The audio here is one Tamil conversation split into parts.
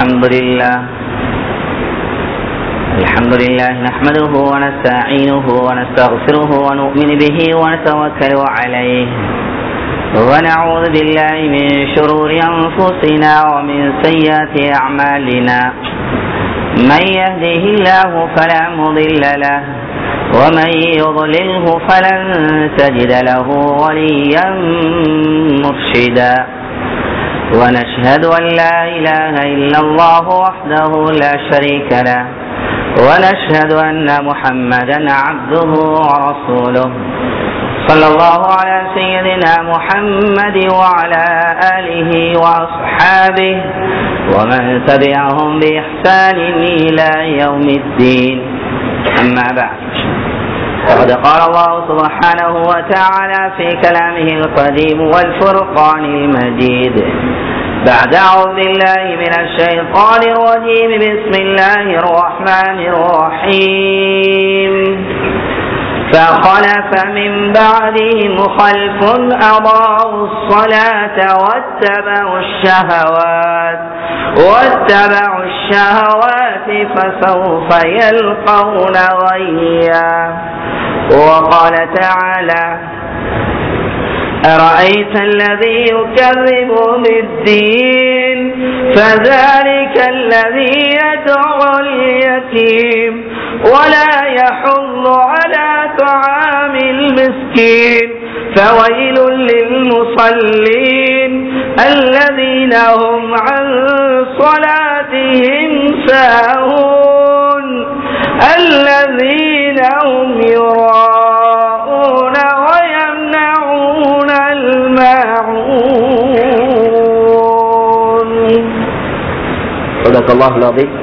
الحمد لله الحمد لله نحمده ونستعينه ونستغفره ونؤمن به ونتوكل عليه ونعوذ بالله من شرور أنفسنا ومن سيئات أعمالنا من يهده الله فلا مضل له ومن يضلله فلن تجد له وليا مرشدا ونشهد أن لا إله إلا الله وحده لا شريك له ونشهد أن محمدا عبده ورسوله صلى الله على سيدنا محمد وعلى آله وأصحابه ومن تبعهم بإحسان إلى يوم الدين أما بعد فقد قال الله سبحانه وتعالى في كلامه القديم والفرقان المجيد بعد أعوذ بالله من الشيطان الرجيم بسم الله الرحمن الرحيم فخلف من بعدهم خلف أضاعوا الصلاة واتبعوا الشهوات واتبعوا الشهوات فسوف يلقون غيا وقال تعالى أرأيت الذي يكذب بالدين فذلك الذي يدعو اليتيم ولا يحض على طعام المسكين فويل للمصلين الذين هم عن صلاتهم ساهون الذين هم يراءون ويمنعون الماعون صدق الله العظيم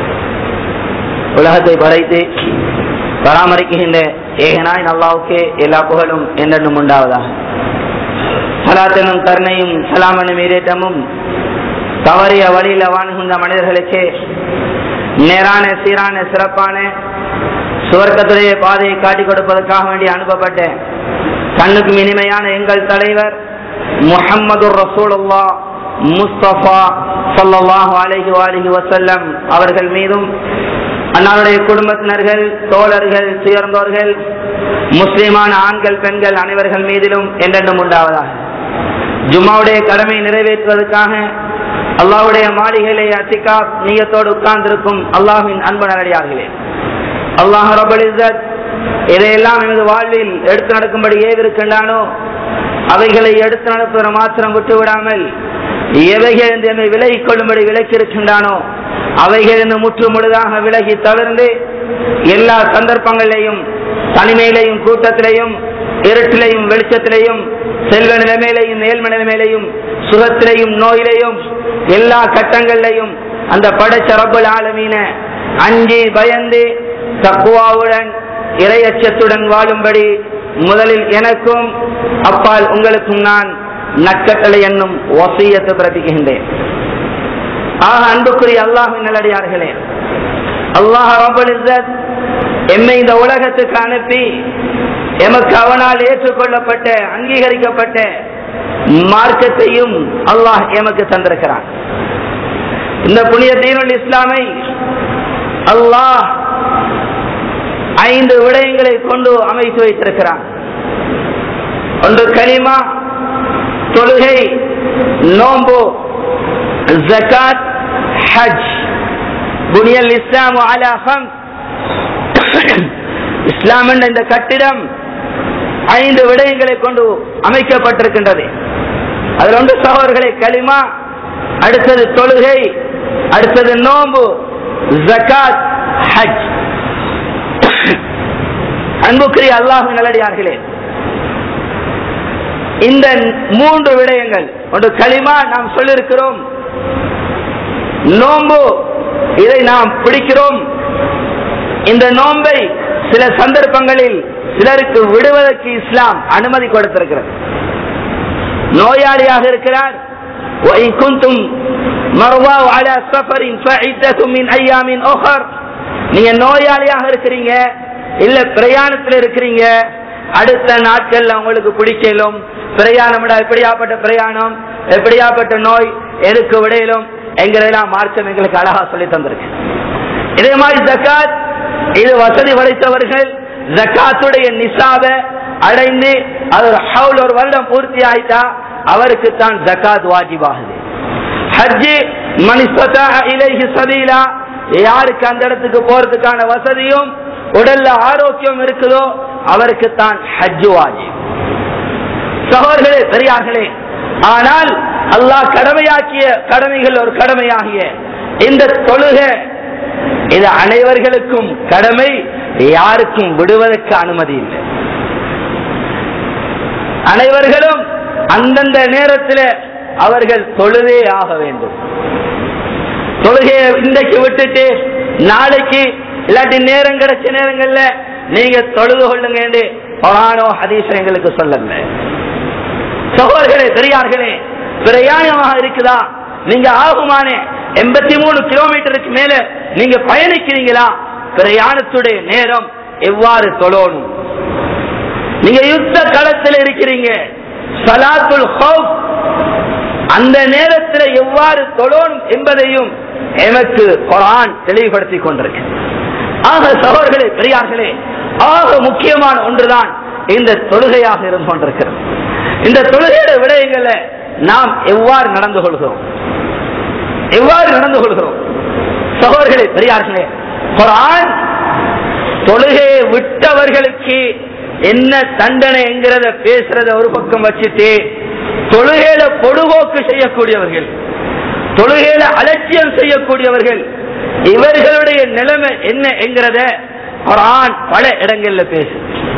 உலகத்தை படைத்து பராமரிக்கின்ற ஏகனாய் அல்லாவுக்கே எல்லா புகழும் என்றென்றும் உண்டாவதாக சலாத்தனும் கருணையும் சலாமனும் ஈரேற்றமும் தவறிய வழியில வாழ்கின்ற மனிதர்களுக்கு நேரான சீரான சிறப்பான சுவர்க்கத்துடைய பாதையை காட்டிக் கொடுப்பதற்காக வேண்டி அனுப்பப்பட்ட கண்ணுக்கு இனிமையான எங்கள் தலைவர் முஹம்மது ரசூலுல்லா முஸ்தபா சல்லாஹு அலஹி அலஹி வசல்லம் அவர்கள் மீதும் அன்னாருடைய குடும்பத்தினர்கள் தோழர்கள் சுயர்ந்தோர்கள் முஸ்லிமான ஆண்கள் பெண்கள் அனைவர்கள் மீதிலும் என்றென்றும் உண்டாவதாக ஜும்மாவுடைய கடமை நிறைவேற்றுவதற்காக அல்லாவுடைய மாளிகையிலே அத்திகா நீயத்தோடு உட்கார்ந்திருக்கும் அல்லாஹின் அன்பு நகடியார்களே அல்லாஹ் ரபல் இசத் இதையெல்லாம் எனது வாழ்வில் எடுத்து நடக்கும்படி ஏவிருக்கின்றானோ அவைகளை எடுத்து நடத்துவதை மாத்திரம் விட்டு விடாமல் எவைகள் என்னை விலகிக் கொள்ளும்படி விலக்கி இருக்கின்றானோ அவைகளிருந்து முற்று முழுதாக விலகி தவிர்ந்து எல்லா சந்தர்ப்பங்களிலையும் தனிமையிலையும் கூட்டத்திலையும் இருட்டிலையும் வெளிச்சத்திலையும் செல்வ நிலைமையிலையும் நேர்ம நிலைமையிலையும் சுகத்திலையும் நோயிலையும் எல்லா கட்டங்களிலையும் அந்த படைச்ச ரப்பல் ஆலமீன அஞ்சி பயந்து தக்குவாவுடன் இரையச்சத்துடன் வாழும்படி முதலில் எனக்கும் அப்பால் உங்களுக்கும் நான் நற்கட்டளை என்னும் ஒசையத்தை பிறப்பிக்கின்றேன் ஆக அன்புக்குரிய அல்லாஹின் நல்லடியார்களே அல்லாஹ் ரபுல் இஸ்ஸத் எம்மை இந்த உலகத்துக்கு அனுப்பி எமக்கு அவனால் ஏற்றுக்கொள்ளப்பட்ட அங்கீகரிக்கப்பட்ட மார்க்கத்தையும் அல்லாஹ் எமக்கு தந்திருக்கிறான் இந்த புனித தீனுல் இஸ்லாமை அல்லாஹ் ஐந்து விடயங்களை கொண்டு அமைத்து வைத்திருக்கிறான் ஒன்று கலிமா தொழுகை நோம்பு ஜகாத் ஹஜ் புனியல் இஸ்லாம் அலா ஹம்ஸ் இஸ்லாம் என்ற இந்த கட்டிடம் ஐந்து விடயங்களை கொண்டு அமைக்கப்பட்டிருக்கின்றது அதில் ஒன்று சகோதரர்களை களிமா அடுத்தது தொழுகை அடுத்தது நோம்பு ஜகாத் ஹஜ் அன்புக்குரிய அல்லாஹு நல்லடியார்களே இந்த மூன்று விடயங்கள் ஒன்று களிமா நாம் சொல்லியிருக்கிறோம் நோம்பு இதை நாம் பிடிக்கிறோம் இந்த நோன்பை சில சந்தர்ப்பங்களில் சிலருக்கு விடுவதற்கு இஸ்லாம் அனுமதி கொடுத்திருக்கிறது நோயாளியாக இருக்கிறார் நீங்க நோயாளியாக இருக்கிறீங்க இல்ல பிரயாணத்தில் இருக்கிறீங்க அடுத்த நாட்கள்ல உங்களுக்கு பிடிக்கலும் பிரயாணம் எப்படியாப்பட்ட பிரயாணம் எப்படியாப்பட்ட நோய் எதுக்கு விடையிலும் எங்களெல்லாம் மார்க்கம் எங்களுக்கு அழகா சொல்லி தந்திருக்கு இதே மாதிரி ஜக்காத் இது வசதி படைத்தவர்கள் ஜக்காத்துடைய நிசாப அடைந்து அது ஒரு ஹவுல் ஒரு வருடம் பூர்த்தி ஆயிட்டா அவருக்கு தான் ஜக்காத் வாஜிபாகுது ஹஜ்ஜி மனிஸ்வதா இலைஹி சபீலா யாருக்கு அந்த இடத்துக்கு போறதுக்கான வசதியும் உடல்ல ஆரோக்கியம் இருக்குதோ அவருக்கு தான் ஹஜ்ஜு வாஜிப் சகோதரர்களே பெரியார்களே ஆனால் அல்லாஹ் கடமையாக்கிய கடமைகள் ஒரு கடமையாகிய இந்த தொழுகை இது அனைவர்களுக்கும் கடமை யாருக்கும் விடுவதற்கு அனுமதி இல்லை அனைவர்களும் அந்தந்த நேரத்தில் அவர்கள் தொழுதே ஆக வேண்டும் தொழுகையை இன்றைக்கு விட்டுட்டு நாளைக்கு இல்லாட்டி நேரம் கிடைச்ச நேரங்கள்ல நீங்க தொழுது கொள்ளுங்க என்று குரானோ ஹதீஸோ எங்களுக்கு சொல்லல சகோதரர்களே பெரியார்களே பிரயாணமாக இருக்குதா நீங்க ஆகுமானே எண்பத்தி மூணு கிலோமீட்டருக்கு மேல நீங்க பயணிக்கிறீங்களா பிரயாணத்துடைய நேரம் எவ்வாறு தொழணும் நீங்க யுத்த களத்தில் இருக்கிறீங்க சலாத்துல் ஹவுப் அந்த நேரத்தில் எவ்வாறு தொழணும் என்பதையும் எனக்கு குரான் தெளிவுபடுத்திக் கொண்டிருக்கு ஆக சகோதரர்களே பெரியார்களே ஆக முக்கியமான ஒன்றுதான் இந்த தொழுகையாக இருந்து கொண்டிருக்கிறது இந்த தொழுகையோட விடயங்களை நாம் எவ்வாறு நடந்து கொள்கிறோம் எவ்வாறு நடந்து கொள்கிறோம் சகோதரர்களே பெரியார்களே குரான் தொழுகையை விட்டவர்களுக்கு என்ன தண்டனை என்கிறத பேசுறத ஒரு பக்கம் வச்சுட்டு தொழுகையில பொடுபோக்கு செய்யக்கூடியவர்கள் தொழுகையில அலட்சியம் செய்யக்கூடியவர்கள் இவர்களுடைய நிலைமை என்ன என்கிறத குரான் பல இடங்கள்ல பேசு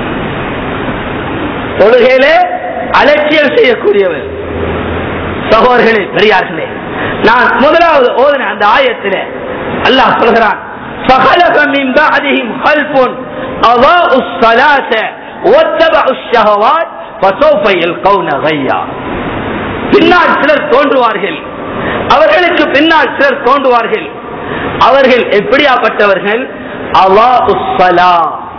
தொழுகையில அலட்சியம் செய்யக்கூடியவர் சகோதரர்களே பெரியார்களே நான் முதலாவது ஓதின அந்த ஆயத்தில் அல்லாஹ் சொல்கிறான் فخلف من بعدهم خلف أضاءوا الصلاة واتبعوا الشهوات فسوف يلقون غيا பின்னால் சிலர் தோன்றுவார்கள் அவர்களுக்கு பின்னால் சிலர் தோன்றுவார்கள் அவர்கள் எப்படியாப்பட்டவர்கள் அவா உஸ்ஸலா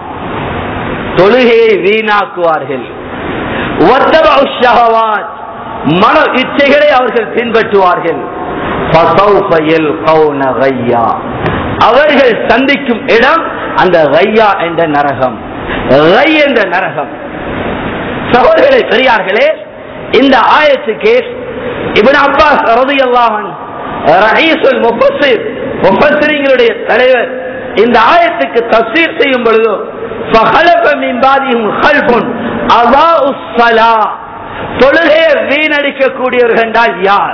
தொழுகையை வீணாக்குவார்கள் வத்தபஉ ஷஹவாத் மன இச்சைகளை அவர்கள் பின்பற்றுவார்கள் فسوف يلقون غيا அவர்கள் சந்திக்கும் இடம் அந்த கையா என்ற நரகம் ரை என்ற நரகம் சகோதரர்களே பெரியார்களே இந்த ஆயத்துக்கு இவன் அப்பாஸ் ரதியல்லாஹன் ரஹீசுல் முஃபஸிர் முஃபஸிரிங்களுடைய தலைவர் இந்த ஆயத்துக்கு தப்சீர் செய்யும் பொழுது فخلف من بعدهم خلف أضاءوا الصلاة தொழுகையை வீணடிக்கக்கூடியவர்கள் என்றால் யார்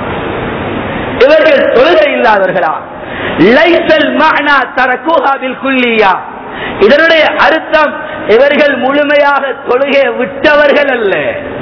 இவர்கள் தொழுகை இல்லாதவர்களா லைசல் மஅனா தரக்குஹா பில் குல்லியா இதனுடைய அர்த்தம் இவர்கள் முழுமையாக தொழுகையை விட்டவர்கள் அல்ல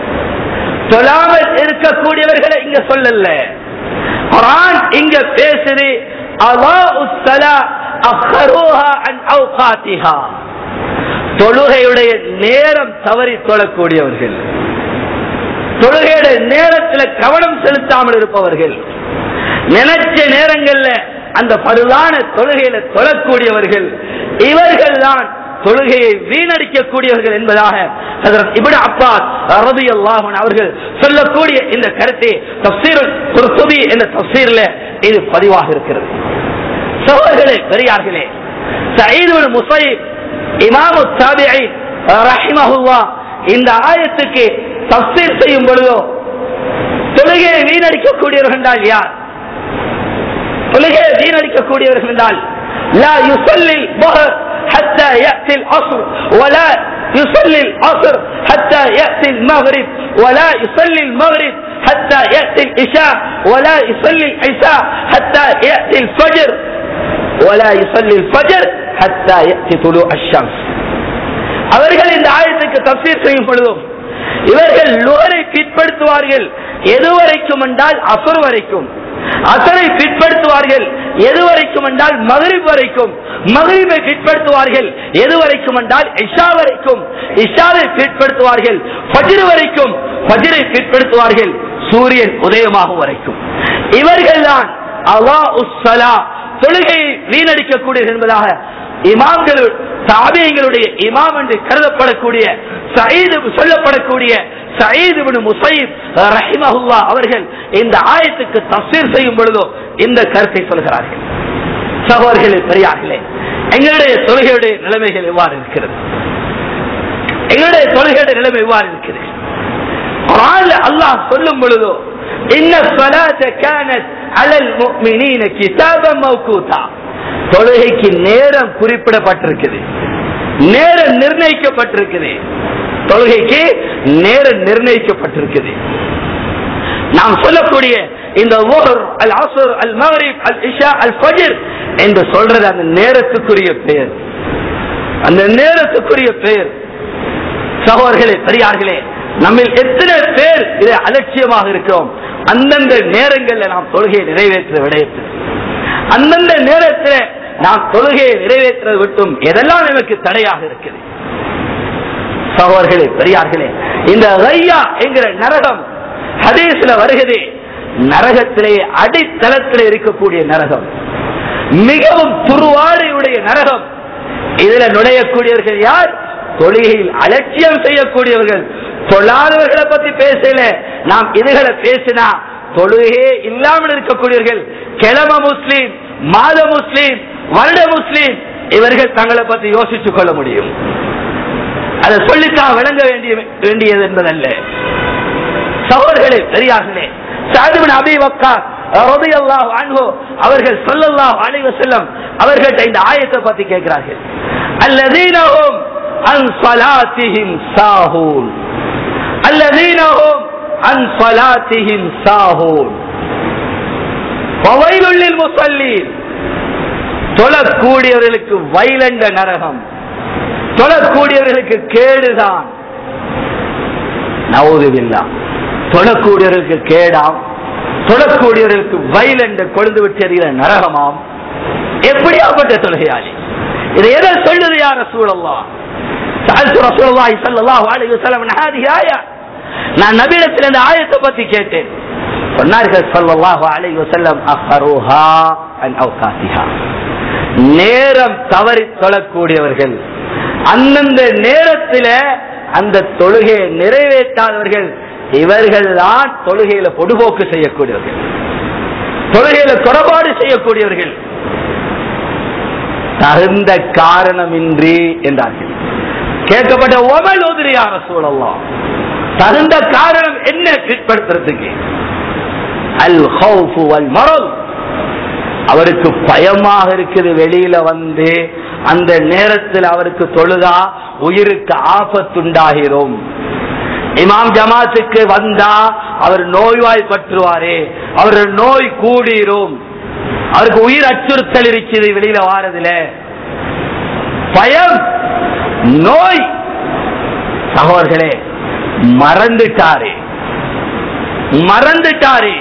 தொழாமல் இருக்கக்கூடியவர்களை இங்க சொல்லல குரான் இங்க பேசுது அல்லாஹ் ஸலா அக்ஹருஹா அன் அவ்காத்திஹா தொழுகையுடைய நேரம் தவறி தொழக்கூடியவர்கள் தொழுகையுடைய நேரத்தில் கவனம் செலுத்தாமல் இருப்பவர்கள் நினைச்ச நேரங்கள்ல அந்த பருவான தொழுகையில தொழக்கூடியவர்கள் இவர்கள் தான் தொழுகையை வீணடிக்கக்கூடியவர்கள் என்பதாக இபிட அப்பாஸ் ரபி அல்லாஹன் அவர்கள் சொல்லக்கூடிய இந்த கருத்தை தப்சீர் குர்துபி என்ற தப்சீர்ல இது பதிவாக இருக்கிறது சகோதரர்களே பெரியார்களே சயீதுல் முசைப் இமாமு தாபிஐ ரஹிமஹுல்லா இந்த ஆயத்துக்கு தப்சீர் செய்யும் பொழுதோ தொழுகையை வீணடிக்கக்கூடியவர்கள் என்றால் யார் தொழுகையை வீணடிக்கக்கூடியவர்கள் என்றால் لا يصلي الظهر حتى يأتي العصر ولا يصلي العصر حتى يأتي المغرب ولا يصلي المغرب حتى يأتي العشاء ولا يصلي العشاء حتى يأتي الفجر ولا يصلي الفجر حتى يأتي طلوع الشمس அவர்கள் இந்த ஆயத்துக்கு தப்சீர் செய்யும் பொழுதும் இவர்கள் லோரை பிற்படுத்துவார்கள் எது வரைக்கும் என்றால் அசுர் வரைக்கும் அசரை பிற்படுத்துவார்கள் எது வரைக்கும் என்றால் மகரிப் வரைக்கும் மகரிபை பிற்படுத்துவார்கள் எது வரைக்கும் என்றால் இஷா வரைக்கும் இஷாவை பிற்படுத்துவார்கள் ஃபஜ்ர் வரைக்கும் ஃபஜ்ரை பிற்படுத்துவார்கள் சூரியன் உதயமாகும் வரைக்கும் இவர்கள் தான் அவா உஸ்ஸலா தொழுகையை வீணடிக்கக்கூடியது என்பதாக இமாம்கள் தாபியங்களுடைய இமாம் என்று கருதப்படக்கூடிய சயீது சொல்லப்படக்கூடிய சயீது பின் முசைப் ரஹிமஹுல்லா அவர்கள் இந்த ஆயத்துக்கு தஃசீர் செய்யும் பொழுதோ இந்த கருத்தை சொல்கிறார்கள் சகோதரர்களே பெரியார்களே எங்களுடைய தொழுகையுடைய நிலைமைகள் எவ்வாறு இருக்கிறது எங்களுடைய தொழுகையுடைய நிலைமை எவ்வாறு இருக்கிறது குர்ஆன்ல அல்லாஹ் சொல்லும் பொழுதோ இன்ன ஸலாத்த கானத் அலல் முஃமினீன கிதாபம் மௌகூதா தொழுகைக்கு நேரம் குறிப்பிடப்பட்டிருக்குது நேரம் நிர்ணயிக்கப்பட்டிருக்குது தொழுகைக்கு நேரம் நிர்ணயிக்கப்பட்டிருக்குது நாம் சொல்லக்கூடிய இந்த ஓஹர் அல் அசர் அல் மகரிப் அல் இஷா அல் ஃபஜர் என்று சொல்றது அந்த நேரத்துக்குரிய பெயர் அந்த நேரத்துக்குரிய பெயர் சகோதரர்களே பெரியார்களே நம்மில் எத்தனை பேர் இதை அலட்சியமாக இருக்கிறோம் அந்தந்த நேரங்களில் நாம் தொழுகையை நிறைவேற்ற விடயத்தில் அந்தந்த நேரத்தில் நாம் தொழுகையை நிறைவேற்ற விட்டும் எதெல்லாம் நமக்கு தடையாக இருக்குது சகோதரர்களே பெரியார்களே இந்த ரையா என்கிற நரகம் ஹதீஸ்ல வருகிறே நரகத்திலே அடித்தளத்தில் இருக்கக்கூடிய நரகம் மிகவும் துருவாடையுடைய நரகம் இதுல நுழையக்கூடியவர்கள் யார் தொழுகையில் அலட்சியம் செய்யக்கூடியவர்கள் தொழாதவர்களை பத்தி பேசல நாம் இதுகளை பேசினா தொழுகையே இல்லாமல் இருக்கக்கூடியவர்கள் கிழம முஸ்லீம் மாத முஸ்லீம் வருட முஸ்லீம் இவர்கள் தங்களை பத்தி யோசித்துக் கொள்ள முடியும் அதை சொல்லித்தான் விளங்க வேண்டிய வேண்டியது என்பதல்ல சகோதரர்களே பெரியார்களே சாதுபின் அபி வக்கா ரலியல்லாஹு அன்ஹு அவர்கள் ஸல்லல்லாஹு அலைஹி வஸல்லம் அவர்கள்ட்ட இந்த ஆயத்தை பத்தி கேட்கிறார்கள் அல்லதீனஹும் அன் ஸலாத்திஹிம் சாஹூன் அல்லதீனஹும் அன் ஸலாத்திஹிம் சாஹூன் வவைலுல் லில் முஸல்லீன் தொழக்கூடியவர்களுக்கு வைலண்ட நரகம் தொழக்கூடியவர்களுக்கு கேடுதான் நவுதுவில்லா தொழக்கூடியவர்களுக்கு கேடாம் தொழக்கூடியவர்களுக்கு வைலண்ட கொழுந்து விட்டு எறிகிற நரகமாம் எப்படியாப்பட்ட தொழுகையாளி இதை எதை சொல்லுது யார் ரசூலல்லா சால்த்து ரசூலுல்லாஹி ஸல்லல்லாஹு அலைஹி வஸல்லம் ஹாதிஹி ஆயா நான் நபியிடத்தில் இந்த ஆயத்தை பத்தி கேட்டேன் சொன்னார்கள் ஸல்லல்லாஹு அலைஹி வஸல்லம் அஃபருஹா அன் அவ்காத்திஹா நேரம் தவறி தொழக்கூடியவர்கள் அந்தந்த நேரத்தில் அந்த தொழுகையை நிறைவேற்றாதவர்கள் இவர்கள் தான் தொழுகையில பொடுபோக்கு செய்யக்கூடியவர்கள் தொழுகையில குறைபாடு செய்யக்கூடியவர்கள் தகுந்த காரணமின்றி என்றார்கள் கேட்கப்பட்ட ஒமல் உதிரியான சூழலாம் தகுந்த காரணம் என்ன பிற்படுத்துறதுக்கு அல் ஹவுஃபு வல் மரல் அவருக்கு பயமாக இருக்குது வெளியில வந்து அந்த நேரத்தில் அவருக்கு தொழுதா உயிருக்கு ஆபத்துண்டாகிறோம் இமாம் ஜமாத்துக்கு வந்தா அவர் நோய்வாய்ப்பற்றுவாரே அவர் நோய் கூடிரும் அவருக்கு உயிர் அச்சுறுத்தல் இருக்குது வெளியில வாரதுல பயம் நோய் சகோதரர்களே மறந்துட்டாரே மறந்துட்டாரே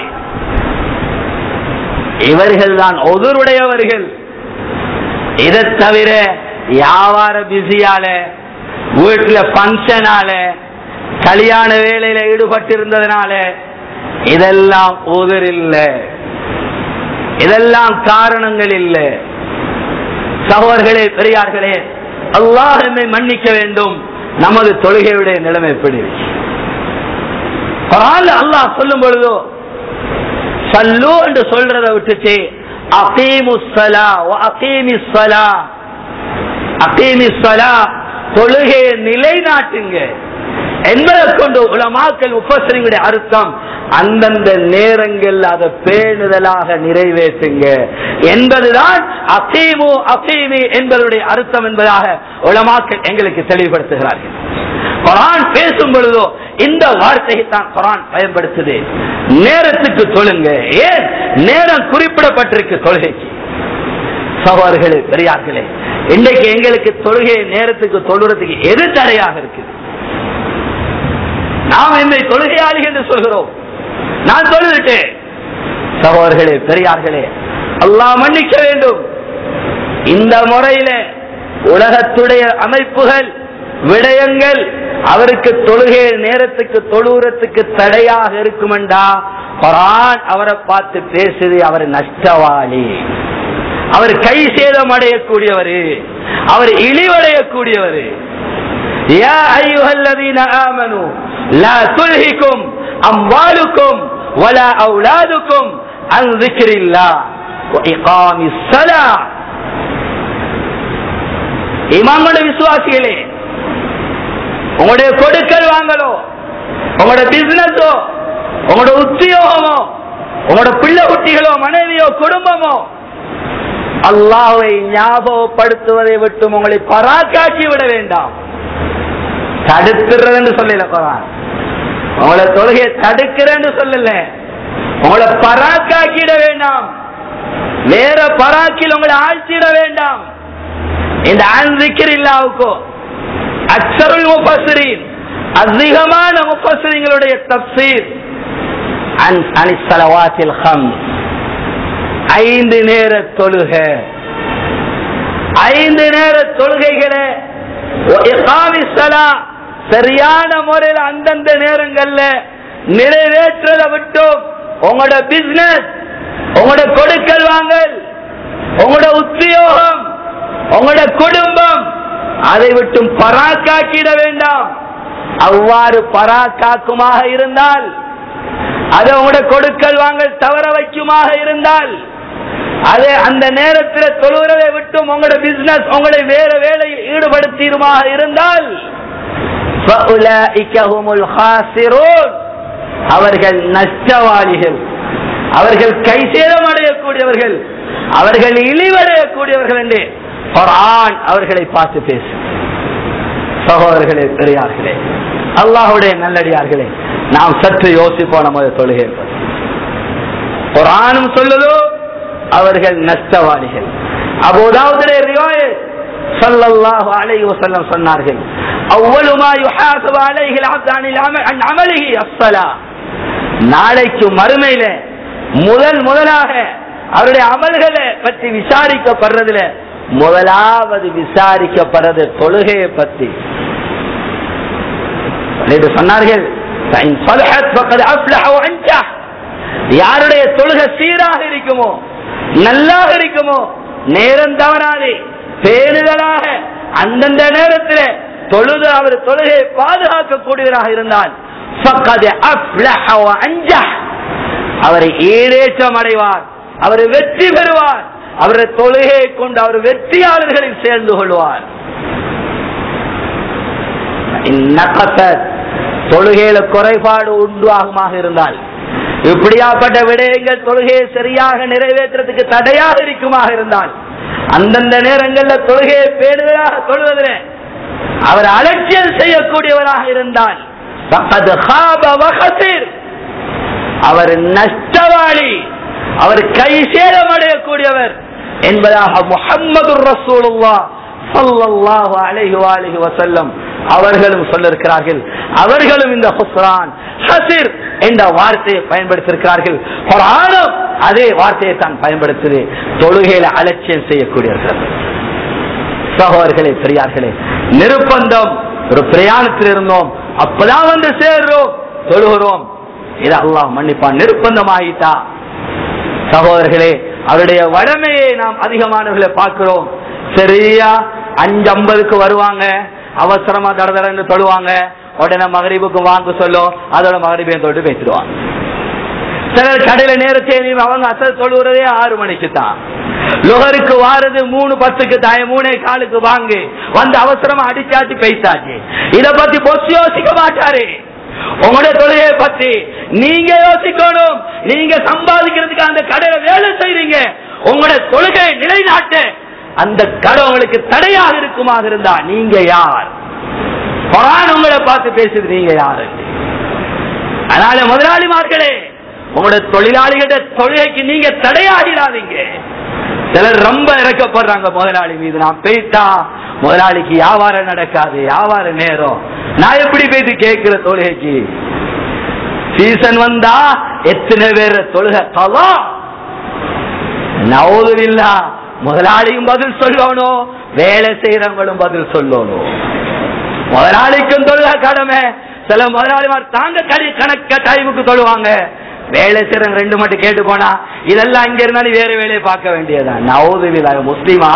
இவர்கள் தான் ஒதுருடையவர்கள் இதை தவிர வியாபார பிஸியால வீட்டுல பங்கனால கல்யாண வேலையில ஈடுபட்டு இருந்ததுனால இதெல்லாம் உதிர் இல்ல இதெல்லாம் காரணங்கள் இல்ல சகோதரர்களே பெரியார்களே அல்லாஹ் நம்மை மன்னிக்க வேண்டும் நமது தொழுகையுடைய நிலைமை எப்படி இருக்கு குர்ஆன்ல அல்லாஹ் சொல்லும் பொழுதோ சல்லு என்று சொல்றத விட்டுச்சு அகீமு ஸலா வ அகீமிஸ் ஸலா அகீமிஸ் ஸலா தொழுகையை நிலைநாட்டுங்க என்பதை கொண்டு உலமாக்கல் முப்பசரிங்களுடைய அர்த்தம் அந்தந்த நேரங்கள் அதை பேணுதலாக நிறைவேற்றுங்க என்பதுதான் அசீமு அசீமி என்பதனுடைய அர்த்தம் என்பதாக உலமாக்கள் எங்களுக்கு தெளிவுபடுத்துகிறார்கள் குரான் பேசும் பொழுதோ இந்த வார்த்தையை தான் குரான் பயன்படுத்துது நேரத்துக்கு தொழுங்க ஏன் நேரம் குறிப்பிடப்பட்டிருக்கு தொழுகைக்கு சகோதரர்களே பெரியார்களே இன்றைக்கு எங்களுக்கு தொழுகை நேரத்துக்கு தொழுறதுக்கு எது தடையாக இருக்குது நாம் என்னை தொழுகையாளி என்று சொல்கிறோம் நான் தொழுதுட்டேன் சகோதரர்களே பெரியார்களே அல்லாஹ் மன்னிக்க வேண்டும் இந்த முறையில உலகத்துடைய அமைப்புகள் விடயங்கள் அவருக்கு தொழுகை நேரத்துக்கு தொழுகிறதுக்கு தடையாக இருக்குமெண்டா குரான் அவரை பார்த்து பேசுது அவர் நஷ்டவாளி அவர் கை சேதம் அடையக்கூடியவர் அவர் இழிவடையக்கூடியவர் يا أيها الذين آمنوا لا تلهكم أموالكم ولا أولادكم عن ذكر الله وإقام الصلاة இமாமோட விசுவாசிகளே உங்களுடைய கொடுக்கல் வாங்கலோ உங்களோட பிசினஸோ உங்களோட உத்தியோகமோ உங்களோட பிள்ளை குட்டிகளோ மனைவியோ குடும்பமோ அல்லாவை ஞாபகப்படுத்துவதை விட்டு உங்களை பராக்காக்கி விட வேண்டாம் தடுக்கிறது சொல்லல குரான் உங்களை தொழுகையை தடுக்கிறேன்னு சொல்லல உங்களை பராக்காக்கிட வேண்டாம் வேற பராக்கில் உங்களை ஆழ்த்திட வேண்டாம் இந்த அன்சிக்கர் இல்லாவுக்கோ அக்சருல் முஃபஸ்ஸிரீன் அதிகமான முஃபஸ்ஸிரீங்களுடைய தப்சீர் அன் அனி ஸலவாத்தில் ஹம்ஸ் ஐந்து நேர தொழுக ஐந்து நேர தொழுகைகளை இகாமி ஸலா சரியான முறையில் அந்தந்த நேரங்கள்ல நிறைவேற்றத விட்டும் உங்களோட பிசினஸ் உங்களோட கொடுக்கல் வாங்கல் உங்களோட உத்தியோகம் உங்களோட குடும்பம் அதை விட்டும் பராக்காக்கிட வேண்டாம் அவ்வாறு பராக்காக்குமாக இருந்தால் அது உங்களோட கொடுக்கல் வாங்கல் தவற வைக்குமாக இருந்தால் அது அந்த நேரத்தில் தொழுகிறதை விட்டும் உங்களோட பிசினஸ் உங்களை வேற வேலையில் ஈடுபடுத்திடுமாக இருந்தால் فَأُولَئِكَ هُمُ الْخَاسِرُونَ. அவர்கள் நஷ்டவாளிகள் அவர்கள் கைசேதம் அடையக்கூடியவர்கள் அவர்கள் இழிவடையக்கூடியவர்கள் என்று குர்ஆன் அவர்களை பார்த்து பேசு சகோதரர்களே பெரியார்களே அல்லாஹுடைய நல்லடியார்களே நாம் சற்று யோசிப்போம் நமது தொழுகை குர்ஆனும் சொல்லுதோ அவர்கள் நஷ்டவாளிகள் அபோதாவுடைய ரிவாயத் ஸல்லல்லாஹு அலைஹி வஸல்லம் சொன்னார்கள் அவ்வளவு மா யுஹாசபு அலைஹி அல்-அப்து அனில் அமல் அன் அமலிஹி அஸ்ஸலா நாளைக்கு மறுமையில முதல் முதலாக அவருடைய அமல்களை பற்றி விசாரிக்கப்படுறதுல முதலாவது விசாரிக்கப்படுறது தொழுகையை பற்றி நேற்று சொன்னார்கள் "ஃபஇன் ஸலஹத் ஃபகத் அஃப்லஹ வ அன்ஜஹ்." யாருடைய தொழுகை சீராக இருக்குமோ நல்லாக இருக்குமோ நேரம் தவறாது பேணுதலாக அந்தந்த நேரத்தில் தொழுது அவர் தொழுகையை பாதுகாக்கக்கூடியவராக இருந்தால் فقد أفلح وأنجح. அவர் ஈடேற்றம் அடைவார் அவர் வெற்றி பெறுவார் அவருடைய தொழுகையை கொண்டு அவர் வெற்றியாளர்களில் சேர்ந்து கொள்வார் இந்நகசத் தொழுகையில குறைபாடு உண்டாகுமாக இருந்தால் இப்படியாப்பட்ட விடயங்கள் தொழுகையை சரியாக நிறைவேற்றுறதுக்கு தடையாக இருக்குமாக இருந்தால் அந்தந்த நேரங்களில் தொழுகையை பேடுதலாக தொழுவதில் அவர் அலட்சியம் செய்யக்கூடியவராக இருந்தால் فقد خاب وخسر. அவர் நஷ்டவாளி அவர் கை சேதம் அடையக்கூடியவர் என்பதாக முஹம்மது ரசூலுல்லா ஸல்லல்லாஹு அலைஹி வஆலிஹி வஸல்லம் அவர்களும் சொல்லிருக்கிறார்கள் அவர்களும் இந்த ஹுஸ்ரான் ஹசிர் என்ற வார்த்தையை பயன்படுத்தியிருக்கிறார்கள் குர்ஆனும் அதே வார்த்தையை தான் பயன்படுத்துது தொழுகையில அலட்சியம் செய்யக்கூடியவர்கள் சகோதரர்களே பெரியார்களே நிர்பந்தம் ஒரு பிரயாணத்தில் இருந்தோம் அப்பதான் வந்து சேர்றோம் தொழுகிறோம் இது அல்லாஹ் மன்னிப்பான் நிர்பந்தமாயிட்டா சகோதரர்களே அவருடைய வடமையை நாம் அதிகமானவர்களை பார்க்கிறோம் சரியா அஞ்சு ஐம்பதுக்கு வருவாங்க அவசரமா தட தடன்னு தொழுவாங்க உடனே மகரிபுக்கு வாங்க சொல்லும் அதோட மகரிபையும் தொட்டு பேசிடுவாங்க சிலர் கடையில நேரத்தையும் அவங்க அசல் தொழுகிறதே ஆறு மணிக்கு தான் லுகருக்கு வாரது மூணு பத்துக்கு தாய மூணே காலுக்கு வாங்கு வந்து அவசரமா அடிச்சாட்டி பேசாச்சு இத பத்தி பொஸ் யோசிக்க மாட்டாரு உங்களுடைய தொழிலை பத்தி நீங்க யோசிக்கணும் நீங்க சம்பாதிக்கிறதுக்கு அந்த கடையில வேலை செய்றீங்க உங்களுடைய தொழுகை நிலைநாட்ட அந்த கடை உங்களுக்கு தடையாக இருக்குமாக இருந்தா நீங்க யார் குரான் உங்களை பார்த்து பேசுது நீங்க யாரு அதனால முதலாளிமார்களே உங்களுடைய தொழிலாளிகளுடைய தொழுகைக்கு நீங்க தடையாகிறாதீங்க சிலர் ரொம்ப இறக்கப்படுறாங்க முதலாளி மீது நான் போயிட்டா முதலாளிக்கு வியாபாரம் நடக்காது வியாபார நேரம் நான் எப்படி போயிட்டு கேட்கிற தொழுகைக்கு சீசன் வந்தா எத்தனை பேர் தொழுகை கலா நவுதுல்லா முதலாளியும் பதில் சொல்லணும் வேலை செய்யறவங்களும் பதில் சொல்லணும் முதலாளிக்கும் தொழுக கடமை சில முதலாளிமார் தாங்க கடி கணக்க டைமுக்கு தொழுவாங்க வேலை செய்யறவங்க ரெண்டு மட்டும் கேட்டு போனா இதெல்லாம் இங்க இருந்தாலும் வேற வேலையை பார்க்க வேண்டியதான் நவுதுவில்லா முஸ்லிமா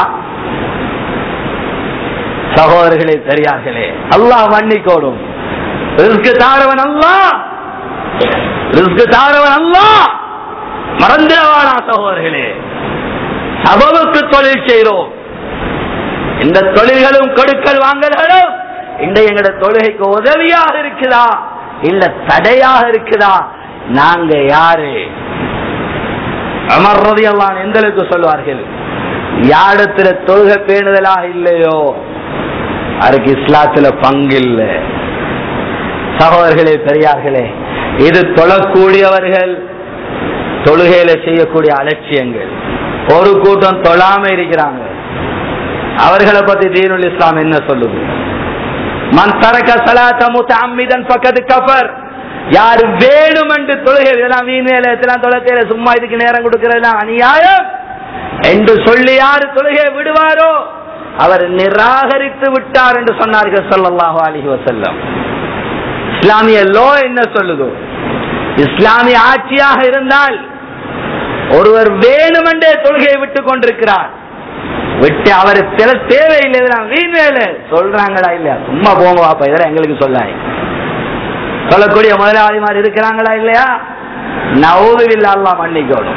சகோதரர்களே பெரியார்களே அல்லாஹ் மன்னிக்கோடும் ரிஸ்க் தாரவன் அல்லாஹ் ரிஸ்க் தாரவன் அல்லாஹ் மறந்துடவானா சகோதரர்களே சபவுக்கு தொழில் செய்கிறோம் இந்த தொழில்களும் கொடுக்கல் வாங்கல்களும் இந்த எங்கட தொழுகைக்கு உதவியாக இருக்குதா இல்ல தடையாக இருக்குதா நாங்க யாரு அமர் ரதி எல்லாம் எந்த அளவுக்கு சொல்வார்கள் யாரிடத்துல தொழுகை பேணுதலாக இல்லையோ அதுக்கு இஸ்லாத்துல பங்கு இல்லை சகோதரர்களே பெரியார்களே இது தொழக்கூடியவர்கள் தொழுகையில செய்யக்கூடிய அலட்சியங்கள் ஒரு கூட்டம் தொழாம இருக்கிறாங்க அவர்களை பத்தி தீனுல் இஸ்லாம் என்ன சொல்லுது மன் தரக்க சலாத்த முத்தஅம்மிதன் ஃபக்கத் கஃபர் யார் வேணும் என்று தொழுகை இதெல்லாம் வீண் வேலை இதெல்லாம் தொலைக்கையில சும்மா இதுக்கு நேரம் கொடுக்கறதெல்லாம் அநியாயம் என்று சொல்லி யார் தொழுகை விடுவாரோ அவர் நிராகரித்து விட்டார் என்று சொன்னார்கள் ஸல்லல்லாஹு அலைஹி வஸல்லம் இஸ்லாமிய லோ என்ன சொல்லுதோ இஸ்லாமிய ஆட்சியாக இருந்தால் ஒருவர் வேணுமென்றே தொழுகையை விட்டுக் கொண்டிருக்கிறார் விட்டு அவர் சில தேவையில்லை இதெல்லாம் வீண் வேலை சொல்றாங்களா இல்லையா சும்மா போங்க வாப்பா இதெல்லாம் எங்களுக்கு சொல்லாய் சொல்லக்கூடிய முதலாளிமார் இருக்கிறாங்களா இல்லையா நவுவில் அல்லாஹ் மன்னிக்கணும்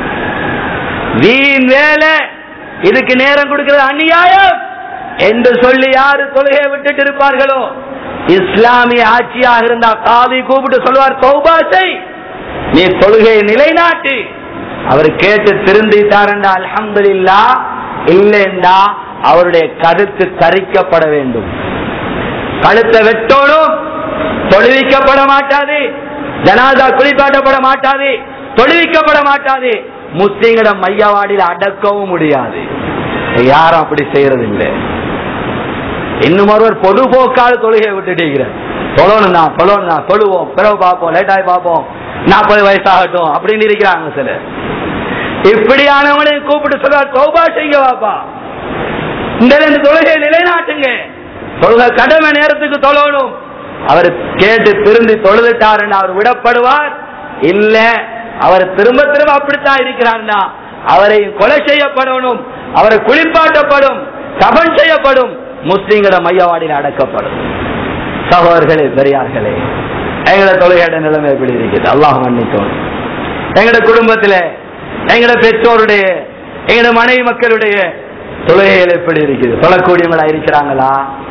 வீண் வேலை இதுக்கு நேரம் கொடுக்கிறது அநியாயம் என்று சொல்லி யாரு தொழுகையை விட்டுட்டு இருப்பார்களோ இஸ்லாமிய ஆட்சியாக இருந்தா காதி கூப்பிட்டு சொல்வார் தௌபாசை நீ தொழுகையை நிலைநாட்டு அவர் கேட்டு திருந்திட்டாரண்டா அல்ஹம்துலில்லா இல்லைண்டா அவருடைய கருத்து தரிக்கப்பட வேண்டும் கழுத்தை வெட்டோடும் தொழுவிக்கப்பட மாட்டாது ஜனாதா குளிப்பாட்டப்பட மாட்டாது தொழுவிக்கப்பட மாட்டாது முஸ்லீம்களிடம் மையவாடியில் அடக்கவும் முடியாது யாரும் அப்படி செய்யறது இல்லை இன்னும் ஒருவர் பொதுபோக்கால் தொழுகையை விட்டுட்டீங்கிறார் தொழணும் தான் தொழணும் தான் தொழுவோம் பிறகு பார்ப்போம் லேட்டாய் பார்ப்போம் நாற்பது வயசாகட்டும் அப்படின்னு இருக்கிறாங்க சிலர் இப்படியானவனையும் கூப்பிட்டு சொல்றார் தௌபா செய்ய வாப்பா இந்த ரெண்டு தொழுகையை நிலைநாட்டுங்க தொழுகை கடமை நேரத்துக்கு தொழணும் அவர் கேட்டு திருந்தி தொழுதுட்டாருன்னு அவர் விடப்படுவார் இல்ல அவர் திரும்ப திரும்ப அப்படித்தான் இருக்கிறார்னா அவரை கொலை செய்யப்படணும் அவரை குளிப்பாட்டப்படும் கபன் செய்யப்படும் முஸ்லீம்கள மையவாடியில் அடக்கப்படும் சகோதரர்களே பெரியார்களே எங்களோட தொழுகையோட நிலைமை எப்படி இருக்குது அல்லாஹ் மன்னித்தோம் எங்களோட குடும்பத்திலே எங்களோட பெற்றோருடைய எங்களோட மனைவி மக்களுடைய தொழுகைகள் எப்படி இருக்குது தொழக்கூடியவங்களா இருக்கிறாங்களா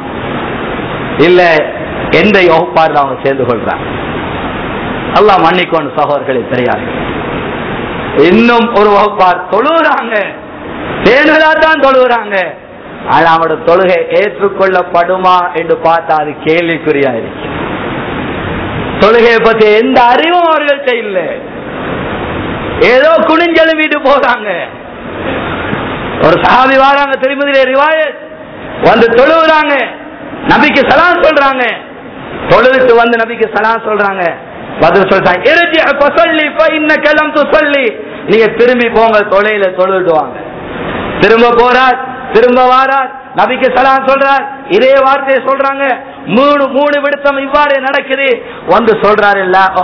இல்ல எந்த யோகப்பாடு அவங்க சேர்ந்து கொள்றாங்க அல்லாஹ் மன்னிக்கோணும் சகோதரர்களே பெரியார்கள் இன்னும் ஒரு வகுப்பார் தொழுகிறாங்க தேனுதா தான் தொழுகிறாங்க ஆனா அவனோட தொழுகை ஏற்றுக்கொள்ளப்படுமா என்று பார்த்தா அது கேள்விக்குறியா இருக்கு தொழுகையை பத்தி எந்த அறிவும் அவர்கள்ட்ட இல்ல ஏதோ குனிஞ்செழுமிட்டு போறாங்க ஒரு சஹாபி வராங்க திருமதியில ரிவாயத் வந்து தொழுகிறாங்க நபிக்கு சலாம் சொல்றாங்க தொழுவிட்டு வந்து நபிக்கு சலாம் சொல்றாங்க பதில் சொல்றாங்க இறுதி அப்ப சொல்லி இன்ன கிளம் சொல்லி நீங்க திரும்பி போங்க தொலையில தொழுவிட்டு வாங்க திரும்ப போறார் திரும்ப வாரார் நபிக்கு சலாம் சொல்றார் இதே வார்த்தையை சொல்றாங்க மூணு மூணு விடுத்தம் இவ்வாறு நடக்குது வந்து சொல்றாரு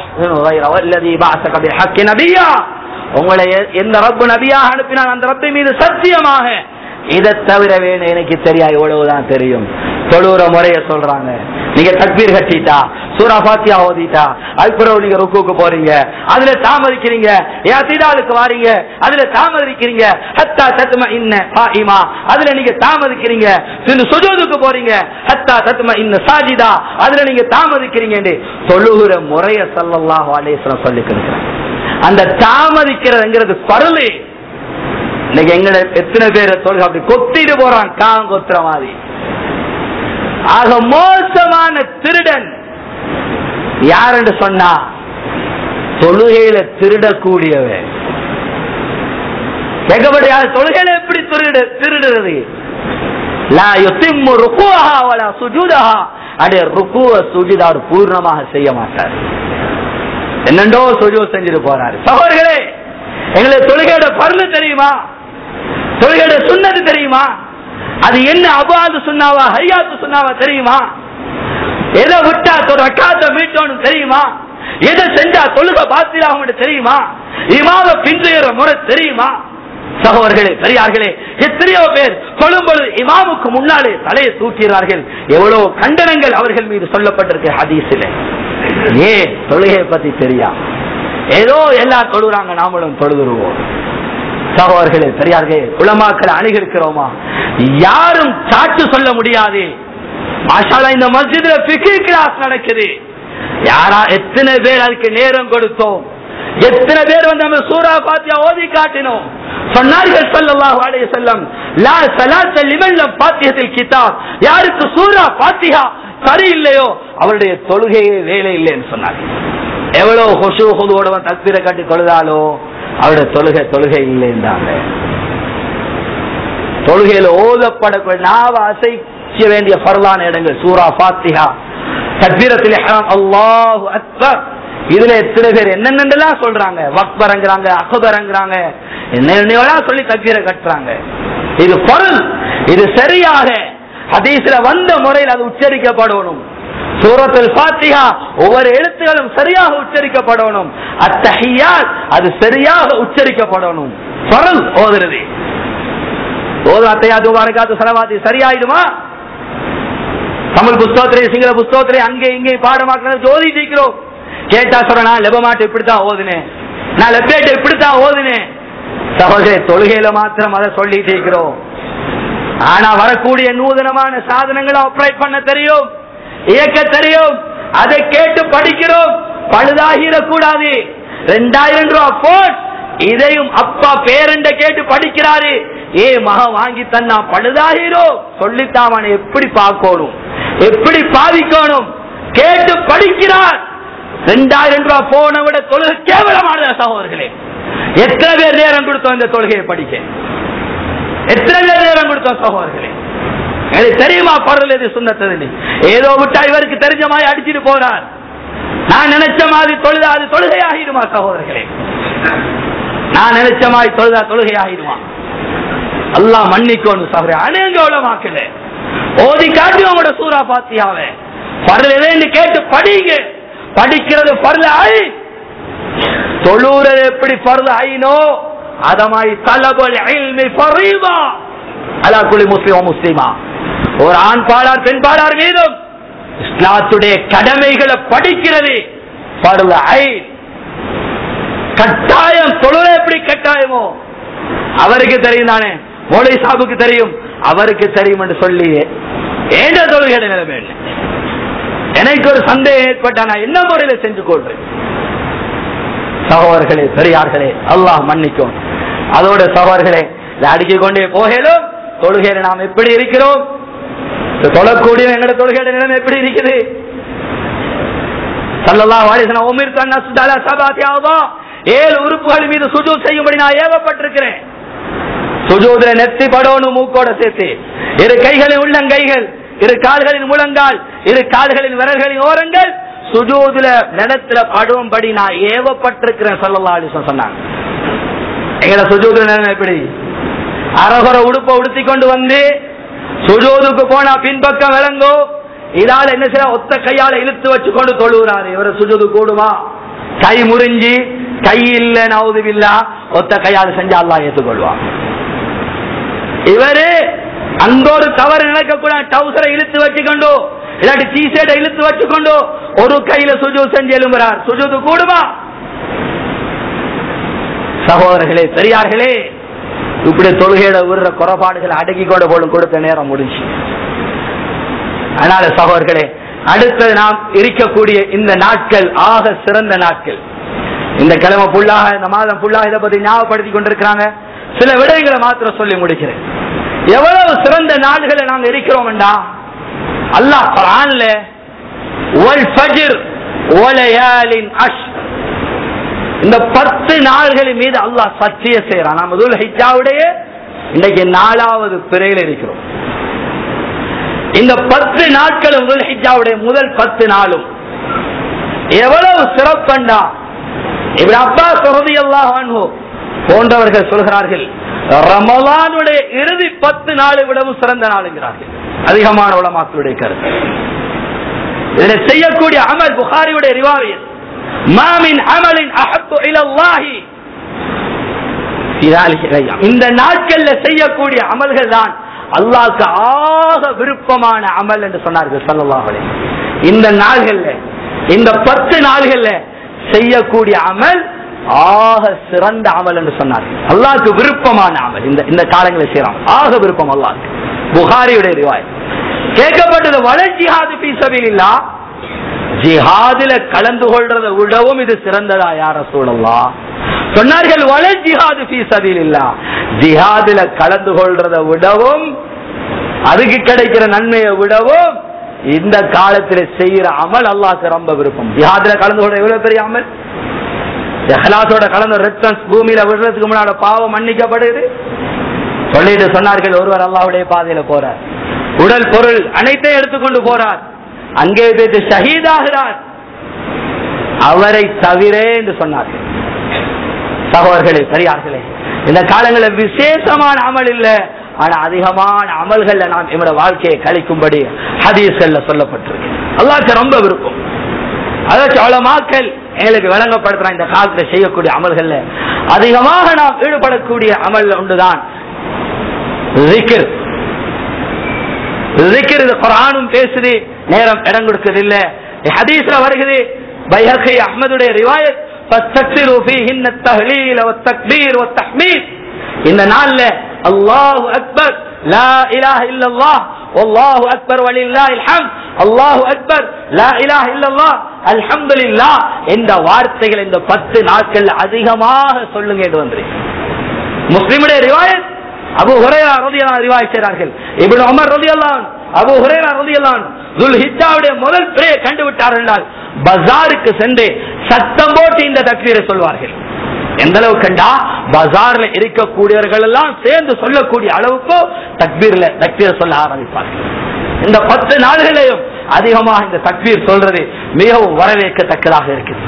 இல்ல நபியா உங்களை எ- எந்த ரப்பு நபியாக அனுப்பினான் அந்த ரப்பை மீது சத்தியமாக இதை தவிர வேணும் எனக்கு தெரியா இவ்வளவுதான் தெரியும் தொழுற முறைய சொல்றாங்க நீங்க தக்பீர் கட்டிட்டா சூரா பாத்தியா ஓதிட்டா அதுக்கப்புறம் நீங்க ருக்குக்கு போறீங்க அதுல தாமதிக்கிறீங்க ஏத்திதாலுக்கு வாரீங்க அதுல தாமதிக்கிறீங்க ஹத்தா தத்தும இன்ன பாயிமா அதுல நீங்க தாமதிக்கிறீங்க சின்ன சுஜூதுக்கு போறீங்க ஹத்தா தத்தும இன்ன சாஜிதா அதுல நீங்க தாமதிக்கிறீங்க தொழுகிற முறைய சல்லல்லாஹு அலைஹி வஸல்லம் சொல்லி கொடுக்கிறாங்க அந்த தாமதிக்கிறதுங்கிறது பருளு இன்னைக்கு எங்கட எத்தனை பேரை தொழுக அப்படி கொத்திட்டு போறான் காம் கொத்துற மாதிரி ஆக மோசமான திருடன் யார் என்று சொன்னா தொழுகையில திருடக்கூடியவன் கேட்கப்பட்ட தொழுகையில எப்படி திருடு திருடுறது லா யுத்திம்மு ருக்குவஹா வலா சுஜூதஹா அடைய ருக்குவ சுஜூத் அவர் பூர்ணமாக செய்ய மாட்டார் என்னண்டோ சுஜூ செஞ்சுட்டு போறாரு சகோதரர்களே எங்களுக்கு தொழுகையோட பருளு தெரியுமா தொழுகையோட சுண்ணது தெரியுமா அது என்ன அபாது சுண்ணாவா ஹையாத்து சுண்ணாவா தெரியுமா எதை விட்டா ஒரு அக்காத்த மீட்டோன்னு தெரியுமா எதை செஞ்சா தொழுக பாத்திராகும் தெரியுமா இமாம பின்துயர முறை தெரியுமா சகோதரர்களே பெரியார்களே எத்தனையோ பேர் கொழும்பொழுது இமாமுக்கு முன்னாலே தலையை தூக்கிறார்கள் எவ்வளவு கண்டனங்கள் அவர்கள் மீது சொல்லப்பட்டிருக்கு ஹதீஸில் ஏன் தொழுகையை பத்தி தெரியா ஏதோ எல்லாம் தொழுறாங்க நாமளும் தொழுதுருவோம் சகோதரர்களே பெரியார்களே உலமாக்களை அணுகிருக்கிறோமா யாரும் சாட்டு சொல்ல முடியாது மாஷாலா இந்த மஸ்ஜித்ல பிகி கிளாஸ் நடக்குது யாரா எத்தனை பேர் அதுக்கு நேரம் கொடுத்தோம் எத்தனை பேர் வந்து நம்ம சூரா பாத்தியா ஓதி காட்டினோம் சொன்னார்கள் ஸல்லல்லாஹு அலைஹி வஸல்லம் லா ஸலாத்த லிமன் லம் ஃபாத்திஹத்தில் கிதாப் யாருக்கு சூரா ஃபாத்திஹா சரியில்லையோ அவருடைய தொழுகையே வேலை இல்லைன்னு சொன்னாங்க எவ்வளவு ஹொசு ஹுதுவோட தக்பீரை கட்டி தொழுதாலோ அவருடைய தொழுகை தொழுகை இல்லைன்றாங்க தொழுகையில ஓதப்படக்கூடிய நாவ அசைக்க வேண்டிய பரலான இடங்கள் சூரா ஃபாத்திஹா தக்பீரத்தில் அல்லாஹு அக்பர் இதுல எத்தனை பேர் என்னென்னலாம் சொல்றாங்க வக்பரங்கிறாங்க அகபரங்கிறாங்க என்னென்னலாம் சொல்லி தக்பீரை கட்டுறாங்க இது பொருள் இது சரியாக ஹதீஸ்ல வந்த முறையில் அது உச்சரிக்கப்படணும் சூரத்தில் பாத்தியா ஒவ்வொரு எழுத்துகளும் சரியாக உச்சரிக்கப்படணும் அத்தஹியாத் அது சரியாக உச்சரிக்கப்படணும் பொருள் ஓதுறது ஓது அத்தையா துபாரகாத்து சலவாதி சரியாயிடுமா தமிழ் புஸ்தகத்திலே சிங்கள புஸ்தகத்திலே அங்கே இங்கே பாடமாக்குறது ஜோதி தீக்கிறோம் கேட்டா சொல்ற நான் லெபமாட்டு இப்படித்தான் ஓதுனேன் நான் லெப்பேட்டு இப்படித்தான் ஓதுனேன் சகோதரே தொழுகையில மாத்திரம் அதை சொல்லி தீக்கிறோம் ஆனா வரக்கூடிய நூதனமான சாதனங்களை ஆப்ரேட் பண்ண தெரியும் இயக்க தெரியும் அதை கேட்டு படிக்கிறோம் பழுதாகிட கூடாது ரெண்டாயிரம் ரூபாய் போன் இதையும் அப்பா பேரண்ட கேட்டு படிக்கிறாரு ஏ மகன் வாங்கி தன்னா பழுதாகிறோ சொல்லித்தான் அவனை எப்படி பார்க்கணும் எப்படி பாதிக்கணும் கேட்டு படிக்கிறார் ரெண்டாயிரம் ரூபாய் போனை விட தொழுகை கேவலமான சகோதரர்களே எத்தனை பேர் நேரம் கொடுத்தோம் இந்த தொழுகையை படிக்க எத்தனை பேர் நேரம் கொடுத்தோம் சகோதரர்களே எனக்கு தெரியுமா பொருள் எது சுண்ணத்தது ஏதோ விட்டா இவருக்கு தெரிஞ்ச மாதிரி அடிச்சிட்டு போறார் நான் நினைச்ச மாதிரி தொழுதா அது தொழுகை ஆகிடுமா சகோதரர்களே நான் நினைச்ச மாதிரி தொழுதா தொழுகை ஆகிடுமா அல்லாஹ் மன்னிக்கணும் சகோதரி அநேக உலமாக்கல ஓதி காட்டி உங்களோட சூறா பாத்தியாவே பரல வேண்டி கேட்டு படிங்க படிக்கிறது பரல ஆயி தொழுறது எப்படி பரல ஆயினோ அதமாய் தலபல் இல்மி ஃபரீதா அலா குலி முஸ்லிம் முஸ்லிமா ஒரு ஆண் பாடார் பெண் பாடார் மீதும் இஸ்லாத்துடைய கடமைகளை படிக்கிறது பரல ஐ கட்டாயம் தொழுத எப்படி கட்டாயமோ அவருக்கு தெரியும் தானே மோலை சாபுக்கு தெரியும் அவருக்கு தெரியும் என்று சொல்லி ஏண்ட தொழுகை நிலைமை இல்லை. எனக்கு ஒரு சந்தேகம் ஏற்பட்டா நான் என்ன முறையில செஞ்சு கொள்றேன் சகோதரர்களே பெரியார்களே அல்லாஹ் மன்னிக்கும் அதோட சகோதரர்களே இதை அடுக்கிக் கொண்டே போகலும் தொழுகையில நாம் எப்படி இருக்கிறோம் இந்த தொழக்கூடிய எங்களோட தொழுகையோட நிலைமை எப்படி இருக்குது சல்லல்லாஹு அலைஹி வஸல்லம் உமிர் தன் அஸ்தல சபாத்தி ஆவா ஏழு உறுப்புகள் மீது சுஜூத் செய்யும்படி நான் ஏவப்பட்டிருக்கிறேன் சுஜூதுல நெத்தி படோனும் மூக்கோட சேர்த்து இரு கைகளின் உள்ளங்கைகள் இரு கால்களின் முழங்கால் இரு கால்களின் விரல்களின் ஓரங்கள் சுஜூதுல நிலத்துல படும்படி நான் ஏவப்பட்டிருக்கிறேன் சல்லல்லாஹு அலைஹி வஸல்லம் சொன்னாங்க எங்களை சுஜூதுல நிலைமை எப்படி அரகுற உடுப்பை உடுத்தி கொண்டு வந்து சுஜூதுக்கு போனா பின்பக்கம் விளங்கோ இதால என்ன செய்ய ஒத்த கையால இழுத்து வச்சு கொண்டு தொழுகிறாரு இவரை சுஜூது கூடுமா கை முறிஞ்சி கை இல்ல நவுதுவில்லா ஒத்த கையால செஞ்சு அல்லாஹ் ஏத்துக்கொள்வான் இவரு அங்க ஒரு தவறு நடக்க கூட டவுசரை இழுத்து வச்சுக்கொண்டு இல்லாட்டி டீ ஷர்ட்டை இழுத்து வச்சுக்கொண்டு ஒரு கையில சுஜூ செஞ்சு எழும்புறார் சுஜூது கூடுமா சகோதரர்களே பெரியார்களே இப்படி தொழுகையிட விடுற குறைபாடுகளை அடக்கி கொண்டு போலும் கொடுத்த நேரம் முடிஞ்சு அதனால சகோதரர்களே அடுத்தது நாம் இருக்கக்கூடிய இந்த நாட்கள் ஆக சிறந்த நாட்கள் இந்த கிழமை புல்லாக இந்த மாதம் புல்லாக இதை பத்தி ஞாபகப்படுத்தி கொண்டிருக்கிறாங்க சில விடயங்களை மாத்திரம் சொல்லி முடிக்கிறேன் எவ்வளவு சிறந்த நாடுகளை நாங்க இருக்கிறோம்டா அல்லாஹ் குர்ஆன்ல வல் ஃபஜ்ர் வலயாலின் அஷ் இந்த பத்து நாள்களின் மீது அல்லாஹ் சத்திய செய்யறான் நாம துல் ஹிஜ்ஜாவுடைய இன்னைக்கு நாலாவது பிறையில் இருக்கிறோம் இந்த பத்து நாட்களும் துல் ஹிஜ்ஜாவுடைய முதல் பத்து நாளும் எவ்வளவு சிறப்பண்டா இப்படி அப்பா சொரதி அல்லாஹ் போன்றவர்கள் சொல்கிறார்கள் ரமலானுடைய இறுதி பத்து நாளை விடவும் சிறந்த நாளுங்கிறார்கள் அதிகமான உலமாக்களுடைய கருத்து இதில் செய்யக்கூடிய அமல் புகாரியுடைய ரிவாவியல் மாமின் அமலின் அஹப்பு இலல்லாஹி இந்த நாட்கள்ல செய்யக்கூடிய அமல்கள் தான் அல்லாஹ்க்கு ஆக விருப்பமான அமல் என்று சொன்னார்கள் ஸல்லல்லாஹு அலைஹி வஸல்லம். இந்த நாள்கள்ல இந்த பத்து நாள்கள்ல செய்யக்கூடிய அமல் ஆக சிறந்த அமல் என்று சொன்னார்கள் அல்லாஹ்க்கு விருப்பமான அமல் இந்த இந்த காலங்களில் செய்யலாம் ஆக விருப்பம் அல்லாஹ்க்கு புகாரியுடைய ரிவாய் கேட்கப்பட்டது வளர்ச்சியாது பீசபில்லா ஜிஹாதில கலந்து கொள்றதை விடவும் இது சிறந்ததா யார சூழலாம் சொன்னார்கள் வள ஜிஹாது ஃபீ சபீலில்லா ஜிஹாதில கலந்து கொள்றதை விடவும் அதுக்கு கிடைக்கிற நன்மையை விடவும் இந்த காலத்துல செய்யற அமல் அல்லாஹ்க்கு ரொம்ப விருப்பம் ஜிஹாதில கலந்து கொள்ற எவ்வளவு பெரிய அமல் இஹ்லாஸோட கலந்து ரத்தம் பூமியில விடுறதுக்கு முன்னாடி பாவம் மன்னிக்கப்படுது சொல்லிட்டு சொன்னார்கள் ஒருவர் அல்லாஹ்வுடைய பாதையில போறார் உடல் பொருள் அனைத்தையும் எடுத்துக்கொண்டு போறார் அங்கே போயிட்டு ஷஹீதாகிறார் அவரை தவிர என்று சொன்னார்கள் சகோதரர்களே பெரியார்களே இந்த காலங்களில் விசேஷமான அமல் இல்ல ஆனா அதிகமான அமல்கள்ல நாம் என்னோட வாழ்க்கையை கழிக்கும்படி ஹதீஸ்கள்ல சொல்லப்பட்டிருக்கு அல்லாஹ்க்கு ரொம்ப விருப்பம் அதாச்சும் அவ்வளவு மாக்கள் எங்களுக்கு விளங்கப்படுத்துற இந்த காலத்துல செய்யக்கூடிய அமல்கள்ல அதிகமாக நாம் ஈடுபடக்கூடிய அமல் ஒன்றுதான் zikr. zikr இது குர்ஆனும் பேசுது நேரம் இடம் கொடுக்குது இல்ல ஹதீஸ்ல வருகிறது பைஹகி அஹ்மதுடைய ரிவாயத் فاستكثروا فيهن التهليل والتكبير والتحميد இந்த நாள்ல அல்லாஹு அக்பர் லா இலாஹ இல்லல்லாஹ் والله اكبر ولله الحمد الله اكبر لا اله الا الله الحمد لله இந்த வார்த்தைகள் இந்த பத்து நாட்கள் அதிகமாக சொல்லுங்க என்று வந்திருக்கு முஸ்லிமுடைய ரிவாயத் அபு ஹுரைரா ரலியல்லாஹு ரிவாயத் செய்றார்கள் இப்னு உமர் ரலியல்லாஹு அபு ஹுரைரா ரலியல்லாஹு துல் ஹிஜ்ஜாவுடைய முதல் பிரே கண்டு விட்டார்கள் என்றால் பஜாருக்கு சென்று சத்தம் போட்டு இந்த தக்பீரை சொல்வார்கள் எந்த அளவு கண்டா பஜார்ல இருக்கக்கூடியவர்கள் எல்லாம் சேர்ந்து சொல்லக்கூடிய அளவுக்கு தக்பீர்ல தக்பீர் சொல்ல ஆரம்பிப்பார்கள் இந்த பத்து நாள்களையும் அதிகமாக இந்த தக்பீர் சொல்றது மிகவும் வரவேற்கத்தக்கதாக இருக்குது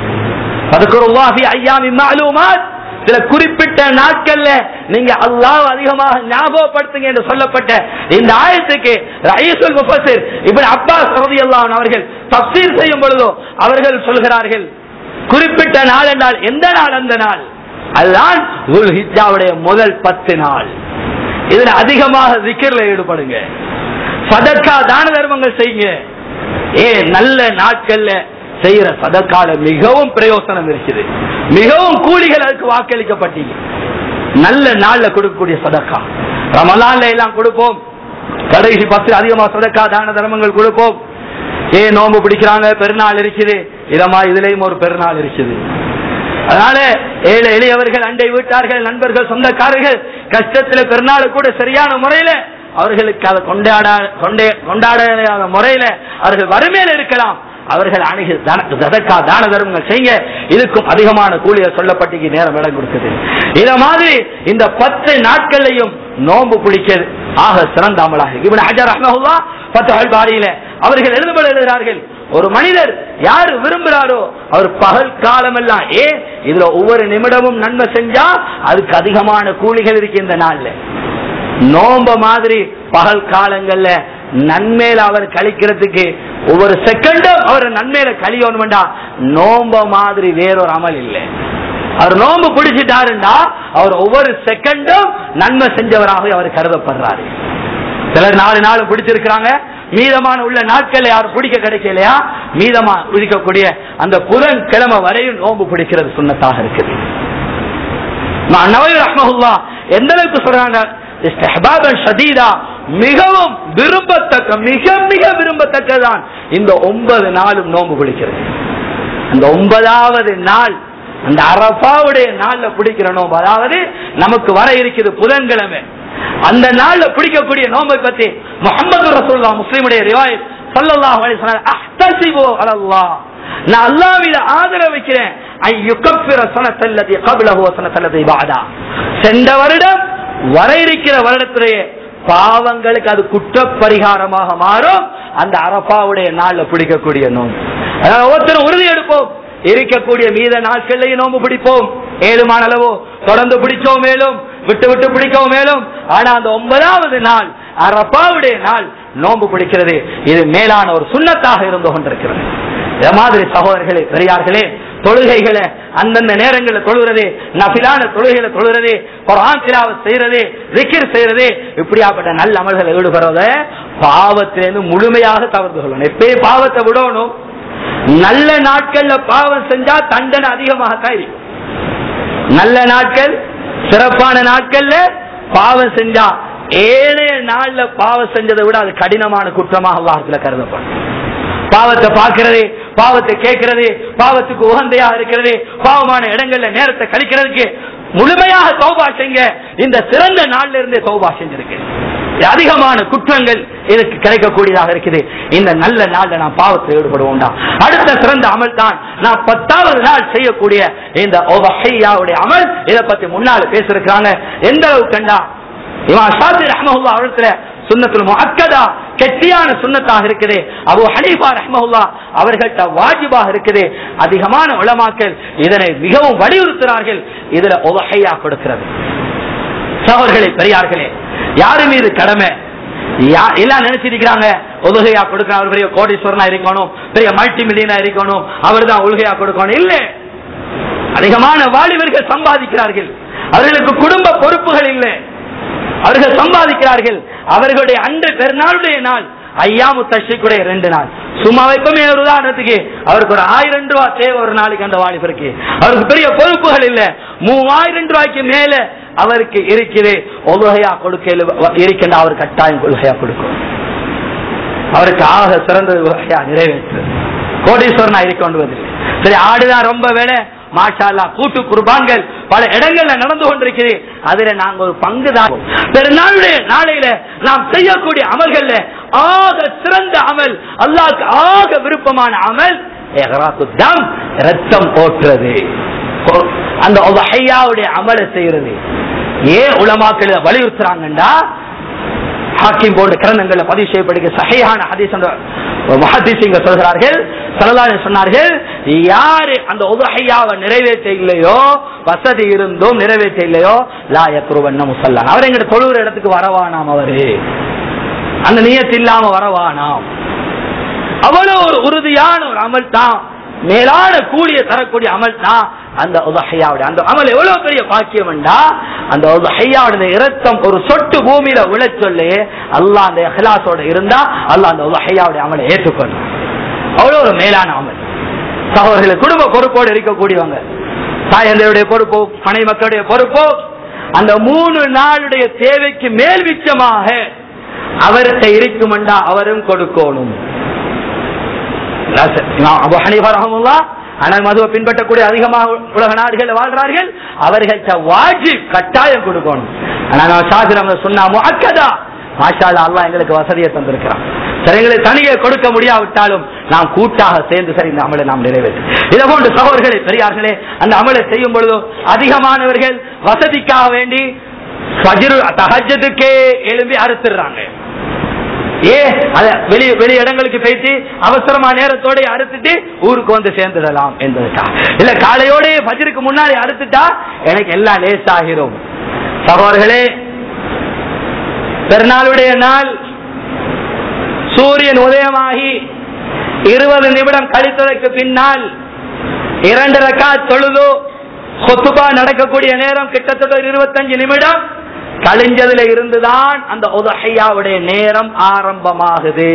அதுக்கு ஐயாமி மாலூமாத் சில குறிப்பிட்ட நாட்கள்ல நீங்க அல்லாஹ் அதிகமாக ஞாபகப்படுத்துங்க என்று சொல்லப்பட்ட இந்த ஆயத்துக்கு ரயீசுல் முஃபஸிர் இப்படி அப்பாஸ் ரலியல்லாஹு அவர்கள் தஃசீர் செய்யும் பொழுதோ அவர்கள் சொல்கிறார்கள் குறிப்பிட்ட நாள் என்றால் எந்த நாள் அந்த நாள் அதுதான் உல் ஹிஜ்ஜாவுடைய முதல் பத்து நாள் இதுல அதிகமாக திக்கர்ல ஈடுபடுங்க சதக்கா தான தர்மங்கள் செய்யுங்க ஏ நல்ல நாட்கள்ல செய்யற சதக்கால மிகவும் பிரயோசனம் இருக்குது மிகவும் கூலிகள் அதுக்கு வாக்களிக்கப்பட்டீங்க நல்ல நாள்ல கொடுக்கக்கூடிய சதக்கா ரமலான்ல எல்லாம் கொடுப்போம் கடைசி பத்து அதிகமா சதக்கா தான தர்மங்கள் கொடுப்போம் ஏன் நோம்பு பிடிக்கிறாங்க பெருநாள் இருக்குது இதமா இதுலயும் ஒரு பெருநாள் இருக்குது அதனால ஏழை எளியவர்கள் அண்டை வீட்டார்கள் நண்பர்கள் சொந்தக்காரர்கள் கஷ்டத்துல பெருநாள் கூட சரியான முறையில அவர்களுக்கு அதை கொண்டாட கொண்டே கொண்டாடாத முறையில அவர்கள் வறுமையில இருக்கலாம் அவர்கள் அணுகி ததக்கா தான தர்மங்கள் செய்ய இதுக்கும் அதிகமான கூலியை சொல்லப்பட்டு நேரம் இடம் கொடுக்குது இத மாதிரி இந்த பத்து நாட்களையும் நோன்பு பிடிக்கிறது ஆக சிறந்த அமலாக இவன் ஹஜர் அஹமஹுல்லா பத்து பாரியில அவர்கள் எழுதப்பட எழுதுகிறார்கள் ஒரு மனிதர் யாரு விரும்புகிறாரோ அவர் பகல் காலம் எல்லாம் ஏ இதுல ஒவ்வொரு நிமிடமும் நன்மை செஞ்சா அதுக்கு அதிகமான கூலிகள் இருக்கு இந்த நாள்ல நோம்ப மாதிரி பகல் காலங்கள்ல நன்மையில அவர் கழிக்கிறதுக்கு ஒவ்வொரு செகண்டும் அவர் நன்மையில கழியணும்டா நோம்ப மாதிரி வேறொரு அமல் இல்லை அவர் நோம்பு பிடிச்சிட்டாருண்டா அவர் ஒவ்வொரு செகண்டும் நன்மை செஞ்சவராக அவர் கருதப்படுறாரு சிலர் நாலு நாள் பிடிச்சிருக்கிறாங்க மீதமான உள்ள நாட்கள் யாரும் பிடிக்க கிடைக்கலையா மீதமா பிடிக்கக்கூடிய அந்த புதன் கிழமை வரையும் நோம்பு பிடிக்கிறது சுண்ணத்தாக இருக்குது நவீர் ரஹ்மஹுல்லா எந்த அளவுக்கு சொல்றாங்க இஸ்திஹ்பாபன் ஷதீதா மிகவும் விரும்பத்தக்க மிக மிக விரும்பத்தக்கதான் இந்த ஒன்பது நாளும் நோன்பு பிடிக்கிறது அந்த ஒன்பதாவது நாள் அந்த அரபாவுடைய நாள்ல பிடிக்கிற நோம்பு அதாவது நமக்கு வர இருக்குது புதன்கிழமை அந்த நாள்ல பிடிக்கக்கூடிய நோம்பை பத்தி முகமது ரசூல்லா முஸ்லீமுடைய ரிவாயத் சல்லல்லாஹு அலைஹி வஸல்லம் அஹ்தஸிபு அலல்லாஹ் நான் அல்லாஹ் மீது ஆதரவு வைக்கிறேன் ஐ யுகஃபிர சனத்தல்லதி கப்லஹு வ சனத்தல்லதி பஅதா சென்ற வருடம் வர இருக்கிற வருடத்திலேயே பாவங்களுக்கு அது குற்ற பரிகாரமாக மாறும் அந்த அரபாவுடைய நாள்ல பிடிக்கக்கூடிய நோம்பு அதனால ஒருத்தர் உறுதி எடுப்போம் இருக்கக்கூடிய மீத நாட்கள்லையும் நோம்பு பிடிப்போம் ஏழுமான அளவோ தொடர்ந்து பிடிச்சோம் மேலும் விட்டு விட்டு பிடிக்கவும் மேலும் ஆனா அந்த ஒன்பதாவது நாள் அரப்பாவுடைய நாள் நோன்பு பிடிக்கிறது இது மேலான ஒரு சுண்ணத்தாக இருந்து கொண்டிருக்கிறது இத மாதிரி சகோதரர்களே பெரியார்களே தொழுகைகளை அந்தந்த நேரங்களில் தொழுகிறது நபிலான தொழுகைகளை தொழுகிறது குரான் திலாவத் செய்யறது விக்கிர் செய்யறது இப்படியாப்பட்ட நல்ல அமல்களை ஈடுபடுறத பாவத்திலிருந்து முழுமையாக தவிர்த்து கொள்ளணும் எப்பயே பாவத்தை விடணும் நல்ல நாட்கள்ல பாவம் செஞ்சா தண்டனை அதிகமாகத்தான் இருக்கும் நல்ல நாட்கள் சிறப்பான நாட்கள்ல பாவம் செஞ்சா ஏழைய நாள்ல பாவம் செஞ்சதை விட அது கடினமான குற்றமாக அல்லாஹத்துல கருதப்படும் பாவத்தை பார்க்கிறது பாவத்தை கேட்கிறது பாவத்துக்கு உகந்தையா இருக்கிறது பாவமான இடங்கள்ல நேரத்தை கழிக்கிறதுக்கு முழுமையாக தௌபா செய்ங்க இந்த சிறந்த நாள்ல இருந்தே தௌபா செஞ்சிருக்கு இது அதிகமான குற்றங்கள் இதுக்கு கிடைக்கக்கூடியதாக இருக்குது இந்த நல்ல நாள்ல நான் பாவத்தில் ஈடுபடுவோம்டா அடுத்த சிறந்த அமல் தான் நான் பத்தாவது நாள் செய்யக்கூடிய இந்த ஒவஹையாவுடைய அமல் இதை பத்தி முன்னால பேசிருக்காங்க எந்த அளவுக்கு கண்டா இவன் ஷாதி ரஹ்மஹுல்லா அவர்களை சுன்னத்துல முஅக்கதா கெட்டியான சுன்னத்தாக இருக்குது அபு ஹனீஃபா ரஹ்மஹுல்லா அவர்கள்ட்ட வாஜிபாக இருக்குது அதிகமான உலமாக்கள் இதனை மிகவும் வலியுறுத்துகிறார்கள் இதுல உவஹையா கொடுக்கிறது சகோதரர்களே பெரியார்களே யாரு மீது கடமை யா- எல்லாம் நினைச்சிருக்கிறாங்க உலகையா கொடுக்கணும் அவர் பெரிய கோடீஸ்வரனா இருக்கணும் பெரிய மல்டி மில்லியனா இருக்கணும் அவர் தான் உலகையா கொடுக்கணும் இல்ல அதிகமான வாலிபர்கள் சம்பாதிக்கிறார்கள் அவர்களுக்கு குடும்ப பொறுப்புகள் இல்லை அவர்கள் சம்பாதிக்கிறார்கள் அவர்களுடைய அன்று பெருநாளுடைய நாள் ஐயாமு தஷிக்குடைய ரெண்டு நாள் சும்மா வைப்பமே ஒரு உதாரணத்துக்கு அவருக்கு ஒரு ஆயிரம் ரூபாய் தேவை ஒரு நாளைக்கு அந்த வாலிபருக்கு அவருக்கு பெரிய பொறுப்புகள் இல்ல மூவாயிரம் ரூபாய்க்கு மேல அவருக்கு இருக்குது ஒழுகையா கொடுக்க இருக்கின்ற அவர் கட்டாயம் கொள்கையா கொடுக்கும் அவருக்கு ஆக சிறந்தது உலகையா நிறைவேற்று கோடீஸ்வரனா இருக்கொண்டு சரி ஆடுதான் ரொம்ப வேலை மாஷா அல்லாஹ், கூட்டு குர்பான்கள் பல இடங்கள்ல நடந்து கொண்டிருக்கிறது அதுல நாங்க ஒரு பங்கு தான் பெருநாளுடைய நாளையில நாம் செய்யக்கூடிய அமல்கள்ல ஆக சிறந்த அமல் அல்லாஹ்க்கு ஆக விருப்பமான அமல் இஹ்ராத்து தம் ரத்தம் போற்றுறது ஓ- அந்த ஒஹையாவுடைய அமலை செய்யறது ஏன் உலமாக்கள் இதை வலியுறுத்துறாங்கண்டா ஹாக்கிம் போன்ற கிரணங்கள்ல பதிவு செய்யப்படுகிற சஹீஹான ஹதீஸ் என்ற முஹத்திஸிங்க சொல்கிறார்கள் சல்லல்லாஹு சொன்னார்கள் யாரு அந்த உதஹையாவை நிறைவேற்ற இல்லையோ வசதி இருந்தும் நிறைவேற்ற இல்லையோ லா யக்ருவன்ன முசல்லான் அவர் எங்க தொழுகிற இடத்துக்கு வரவானாம் அவரு அந்த நியத்து இல்லாம வரவானாம் அவ்வளவு ஒரு உறுதியான ஒரு அமல் தான் மேலான கூலிய தரக்கூடிய அமல் தான் அந்த உதஹையாவுடைய அந்த அமல் எவ்வளவு பெரிய பாக்கியம் என்றா அந்த உதஹையாவுடைய இரத்தம் ஒரு சொட்டு பூமியில விழச் சொல்லி அல்லாஹ் அந்த இஹ்லாஸோட இருந்தா அல்லாஹ் அந்த உதஹையாவுடைய அமலை ஏற்றுக்கொள்ளும் அவ்வளவு ஒரு மேலான அமல் சகோதரர்கள் குடும்ப பொறுப்போடு இருக்கக்கூடியவங்க தாயந்தையுடைய பொறுப்போ மனை மக்களுடைய பொறுப்போ அந்த மூணு நாளுடைய தேவைக்கு மேல் மிச்சமாக அவர்கிட்ட இருக்குமெண்டா அவரும் கொடுக்கணும் இமாம் அபு ஹனீஃபா ரஹ்மத்துல்லாஹ் ஆனால் மதுவை பின்பற்றக்கூடிய அதிகமாக உலக நாடுகள் வாழ்றார்கள் அவர்கள்ட்ட வாஜிப் கட்டாயம் கொடுக்கணும் ஆனா நான் சாஸ்திரம் சொன்னா முஅக்கதா மாஷா அல்லாஹ் அல்லாஹ் எங்களுக்கு வசதியை தந்திருக்கிறான் சரி எங்களுக்கு தனியே கொடுக்க முடியாவிட்டாலும் நாம் கூட்டாக சேர்ந்து சரி இந்த அமலை நாம் நிறைவேற்றும் இதை போன்று சகோதரர்களே பெரியார்களே அந்த அமலை செய்யும் பொழுது அதிகமானவர்கள் வசதிக்காக வேண்டி ஃபஜ்ரு தஹஜ்ஜுதுக்கே எழும்பி அறுத்துடுறாங்க ஏ அத வெளி வெளி இடங்களுக்கு போயிட்டு அவசரமா நேரத்தோட அறுத்துட்டு ஊருக்கு வந்து சேர்ந்துடலாம் என்பதுக்கா இல்ல காலையோட பஜருக்கு முன்னாடி அறுத்துட்டா எனக்கு எல்லாம் லேஸ் ஆகிரும் சகோதரர்களே பெருநாளுடைய நாள் சூரியன் உதயமாகி இருபது நிமிடம் கழித்ததற்கு பின்னால் இரண்டு ரக்கா தொழுது கொத்துபா நடக்கக்கூடிய நேரம் கிட்டத்தட்ட ஒரு இருபத்தஞ்சு நிமிடம் கழிஞ்சதுல இருந்துதான் அந்த உதஹையாவுடைய நேரம் ஆரம்பமாகுது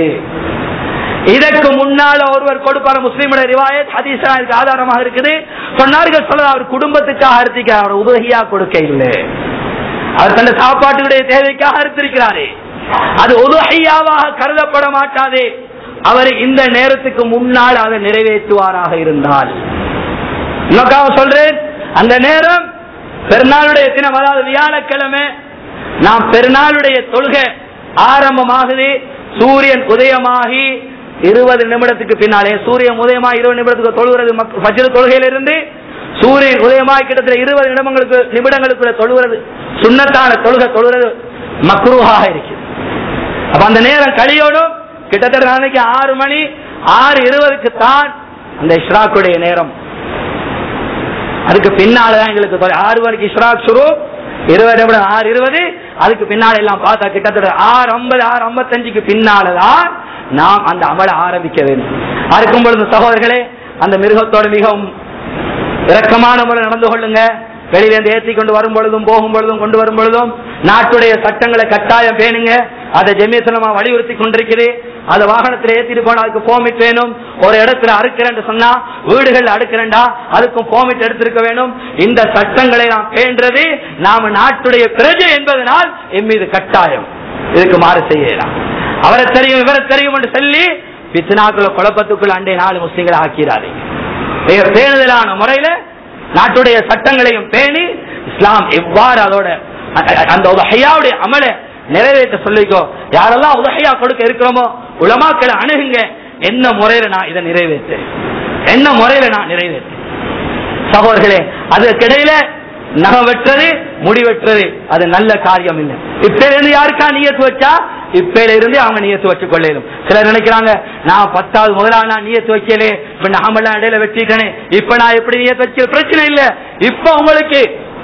இதற்கு முன்னால ஒருவர் கொடுப்பார் முஸ்லீமுடைய ரிவாயத் ஹதீஸா இதுக்கு ஆதாரமாக இருக்குது சொன்னார்கள் சொல்ல அவர் குடும்பத்துக்காக அறுத்திக்க அவர் உதவியா கொடுக்க இல்லை அவர் தந்த சாப்பாட்டுடைய தேவைக்காக அறுத்திருக்கிறாரே அது உதகையாவாக கருதப்பட மாட்டாதே அவர் இந்த நேரத்துக்கு முன்னால் அதை நிறைவேற்றுவாராக இருந்தால் இன்னொக்காக சொல்றேன் அந்த நேரம் பெருநாளுடைய தினம் அதாவது வியாழக்கிழமை நாம் பெருநாளுடைய தொழுகை ஆரம்பமாகுது சூரியன் உதயமாகி இருபது நிமிடத்துக்கு பின்னாலே சூரியன் உதயமாகி இருபது நிமிடத்துக்கு தொழுகிறது மக்- ஃபஜ்ர் தொழுகையிலிருந்து சூரியன் உதயமாகி கிட்டத்தட்ட இருபது நிமிடங்களுக்கு நிமிடங்களுக்குள்ள தொழுகிறது சுண்ணத்தான தொழுகை தொழுகிறது மக்ரூஹாக இருக்குது அப்ப அந்த நேரம் கழியோடும் கிட்டத்தட்ட நாளைக்கு ஆறு மணி ஆறு இருபதுக்கு தான் அந்த இஷ்ராக்குடைய நேரம் அதுக்கு பின்னாலதான் எங்களுக்கு தொலை- ஆறு மணிக்கு இஷ்ராக் சுரு இருபது நிமிடம் ஆறு இருபது அதுக்கு பின்னால எல்லாம் பார்த்தா கிட்டத்தட்ட ஆறு ஐம்பது ஆறு ஐம்பத்தஞ்சுக்கு பின்னாலதான் நாம் அந்த அமலை ஆரம்பிக்க வேண்டும் அறுக்கும் பொழுது சகோதரர்களே அந்த மிருகத்தோடு மிகவும் இரக்கமான முறை நடந்து கொள்ளுங்க வெளியிலிருந்து ஏற்றி கொண்டு வரும் பொழுதும் போகும் பொழுதும் கொண்டு வரும் பொழுதும் நாட்டுடைய சட்டங்களை கட்டாயம் பேணுங்க அதை ஜெமியசனமா வலியுறுத்தி கொண்டிருக்கிறேன் அந்த வாகனத்துல ஏத்திட்டு போனா அதுக்கு போமிட் வேணும் ஒரு இடத்துல அறுக்கிறேன் சொன்னா வீடுகள் அடுக்கிறேன்டா அதுக்கும் போமிட் எடுத்திருக்க வேணும் இந்த சட்டங்களை நாம் பேண்டது நாம நாட்டுடைய பிரஜை என்பதனால் என் மீது கட்டாயம் இதுக்கு மாறு செய்யலாம் அவரை தெரியும் இவரை தெரியும் என்று சொல்லி பித்னாக்குள்ள குழப்பத்துக்குள்ள அண்டை நாலு முஸ்லிம்களை ஆக்கிறாதீங்க மிக பேணுதலான முறையில நாட்டுடைய சட்டங்களையும் பேணி இஸ்லாம் எவ்வாறு அதோட அ- அ- அந்த உதகையாவுடைய அமலை நிறைவேற்ற சொல்லிக்கோ யாரெல்லாம் உதகையா கொடுக்க இருக்கிறோமோ உலமாக்களை அணுகுங்க என்ன முறையில நான் இதை நிறைவேற்றேன் என்ன முறையில நான் நிறைவேற்றேன் சகோதரர்களே அதுக்கிடையில நகம் வெட்டுறது முடி வெட்டுறது அது நல்ல காரியம் இல்லை இப்ப இருந்து யாருக்கா நியத்து வச்சா இப்பையில இருந்து அவங்க நியத்து வச்சு கொள்ளையிலும் சிலர் நினைக்கிறாங்க நான் பத்தாவது முதலாவது நான் நியத்து வைக்கலே இப்ப நாமெல்லாம் இடையில வெட்டிட்டேனே இப்ப நான் எப்படி நியத்து வச்ச பிரச்சனை இல்ல இப்ப உங்களுக்கு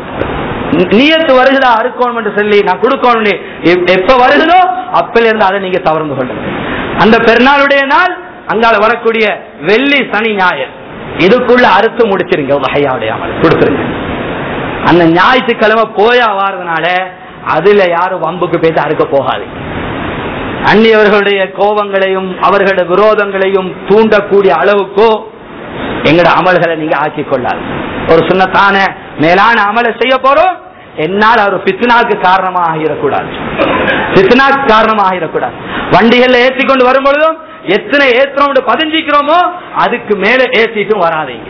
நியத்து வருகிறதா அறுக்கணும் என்று சொல்லி நான் கொடுக்கணும் எப்- எப்ப வருகிறதோ அப்பல இருந்து அதை நீங்க தவறுந்து கொள்ளுங்க அந்த பெருநாளுடைய நாள் அங்கால வரக்கூடிய வெள்ளி சனி ஞாயிறு இதுக்குள்ள அறுத்து முடிச்சிருங்க வகையாவுடைய அமல் கொடுத்துருங்க அந்த ஞாயிற்றுக்கிழமை போயா வாரதுனால அதுல யாரும் வம்புக்கு போயிட்டு அறுக்க போகாது அந்நியவர்களுடைய கோபங்களையும் அவர்களுடைய விரோதங்களையும் தூண்டக்கூடிய அளவுக்கோ எங்கட அமல்களை நீங்க ஆக்கிக் கொள்ளாது ஒரு சுண்ணத்தான மேலான அமலை செய்ய போறோம் என்னால் அவர் பித்னாக்கு காரணமாக ஆகிடக்கூடாது பித்னாக்கு காரணமாக ஆகிடக்கூடாது வண்டிகள்ல ஏற்றி கொண்டு வரும் பொழுதும் எத்தனை ஏற்றோம் பதிஞ்சிக்கிறோமோ அதுக்கு மேல ஏற்றிட்டும் வராதீங்க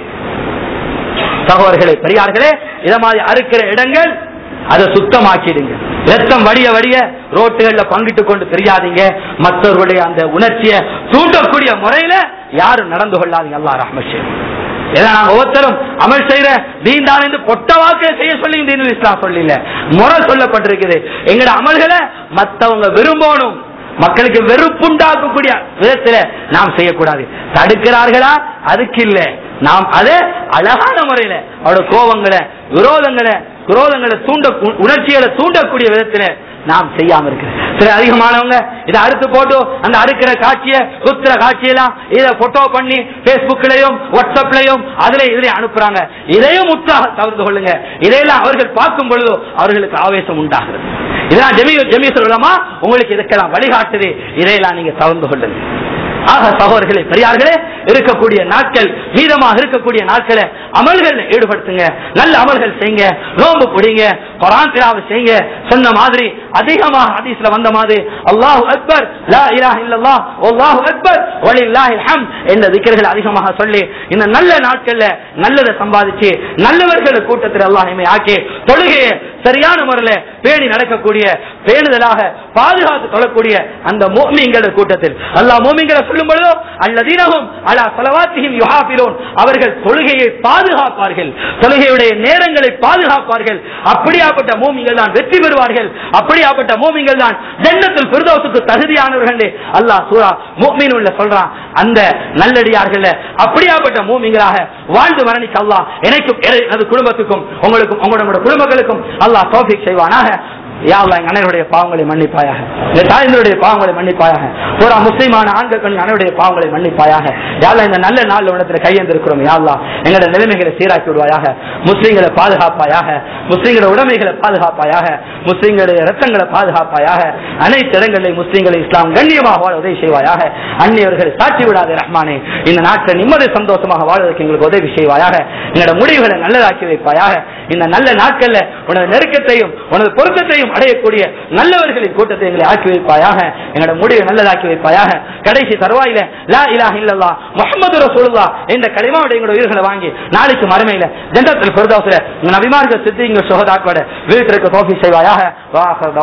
சகோதரர்களே பெரியார்களே இத மாதிரி அறுக்கிற இடங்கள் அதை சுத்தமாக்கிடுங்க ரத்தம் வடிய வடிய ரோட்டுகள்ல பங்கிட்டு கொண்டு தெரியாதீங்க மற்றவர்களுடைய அந்த உணர்ச்சியை தூண்டக்கூடிய முறையில யாரும் நடந்து கொள்ளாதீங்க அல்லா ரஹ்மத் ஏன்னா நாங்க ஒவ்வொருத்தரும் அமல் செய்யற தீன் தான் என்று பொட்ட வாக்கை செய்ய சொல்லி தீன் இஸ்லாம் சொல்லல முறை சொல்லப்பட்டிருக்குது எங்கட அமல்களை மத்தவங்க விரும்பணும் மக்களுக்கு வெறுப்புண்டாக்கக்கூடிய விதத்துல நாம் செய்யக்கூடாது தடுக்கிறார்களா அதுக்கு இல்ல நாம் அதை அழகான முறையில அவரோட கோபங்களை விரோதங்களை விரோதங்களை தூண்ட உணர்ச்சிகளை தூண்டக்கூடிய விதத்துல நாம் செய்யாம இருக்கிறோம் சில அதிகமானவங்க இதை அறுத்து போட்டு அந்த அறுக்கிற காட்சிய குத்துற காட்சியெல்லாம் இதை போட்டோ பண்ணி பேஸ்புக்லயும் வாட்ஸ்அப்லயும் அதுல இதுல அனுப்புறாங்க இதையும் முற்றாக தவிர்த்து கொள்ளுங்க இதையெல்லாம் அவர்கள் பார்க்கும் பொழுதோ அவர்களுக்கு ஆவேசம் உண்டாகிறது இதெல்லாம் ஜெமி ஜெமி சொல்லலாமா உங்களுக்கு இதுக்கெல்லாம் வழிகாட்டுது இதையெல்லாம் நீங்க தவிர்த்து கொள்ளுங்க ஆக சகோதரர்களே பெரியார்களே இருக்கக்கூடிய நாட்கள் மீதமாக இருக்கக்கூடிய நாட்களை அமல்கள் ஈடுபடுத்துங்க நல்ல அமல்கள் செய்யுங்க நோம்பு பிடிங்க குரான் திராவை செய்யுங்க சொன்ன மாதிரி அதிகமாக ஹதீஸ்ல வந்த மாதிரி அல்லாஹு அக்பர் லா இலாஹ இல்லல்லாஹ் அல்லாஹு அக்பர் வலில்லாஹில் ஹம்த் என்ற திக்ர்கள் அதிகமாக சொல்லி இந்த நல்ல நாட்கள்ல நல்லதை சம்பாதிச்சு நல்லவர்கள் கூட்டத்தில் அல்லாஹ் ஆக்கி தொழுகையை சரியான முறையில பேணி நடக்கக்கூடிய பேணுதலாக பாதுகாத்து தொழக்கூடிய அந்த மோமிங்கள கூட்டத்தில் அல்லாஹ் மோமிங்களை சொல்லும் பொழுதோ அல்லதீனகும் அலா சலவாத்தியும் யுஹாபிலோன் அவர்கள் தொழுகையை பாதுகாப்பார்கள் தொழுகையுடைய நேரங்களை பாதுகாப்பார்கள் அப்படியாப்பட்ட மோமிங்கள் தான் வெற்றி பெறுவார்கள் அப்படியாப்பட்ட மோமிங்கள் தான் ஜன்னத்தில் பிரதோசுக்கு தகுதியானவர்கள் அல்லாஹ் சூரா மோமின் உள்ள சொல்றான் அந்த நல்லடியார்கள் அப்படியாப்பட்ட மூமிங்களாக வாழ்ந்து மரணிக்க அல்லாஹ் எனக்கும் எனது குடும்பத்துக்கும் உங்களுக்கும் உங்களோட குடும்பங்களுக்கும் அல்லாஹ் தோஃபிக் செய்வானாக யாவ்லா எங்க அனைவருடைய பாவங்களை மன்னிப்பாயாக இந்த தாய்ந்தருடைய பாவங்களை மன்னிப்பாயாக ஒரு முஸ்லீமான ஆண்கள் பெண் அனைவருடைய பாவங்களை மன்னிப்பாயாக யாவ்லா இந்த நல்ல நாள் உணத்துல கையெழுந்திருக்கிறோம் யாவ்லா எங்களோட நிலைமைகளை சீராக்கி விடுவாயாக முஸ்லீம்களை பாதுகாப்பாயாக முஸ்லீம்களோட உடைமைகளை பாதுகாப்பாயாக முஸ்லீம்களுடைய ரத்தங்களை பாதுகாப்பாயாக அனைத்து இடங்களிலும் முஸ்லீம்களை இஸ்லாம் கண்ணியமாக வாழ உதவி செய்வாயாக அந்நியவர்கள் சாட்சி விடாத ரஹ்மானே இந்த நாட்டை நிம்மதி சந்தோஷமாக வாழ்வதற்கு எங்களுக்கு உதவி செய்வாயாக எங்களோட முடிவுகளை நல்லதாக்கி வைப்பாயாக இந்த நல்ல நாட்கள்ல உனது நெருக்கத்தையும் உனது பொருத்தத்தையும் அடையக்கூடிய நல்லவர்களின் கூட்டத்தை எங்களை ஆக்கி வைப்பாயாக எங்களோட முடிவை நல்லதாக்கி வைப்பாயாக கடைசி தருவாயில லா இலாஹ இல்லல்லா முஹம்மது ரசூலுல்லாஹ் என்ற கலிமாவுடைய எங்களோட உயிர்களை வாங்கி நாளைக்கு மறுமையில ஜெண்டத்தில் பிரதோசில நபிமார்கள் சித்திங்க சுகதாக்கோட வீட்டிற்கு தோஃபி செய்வாயாக வாஹர்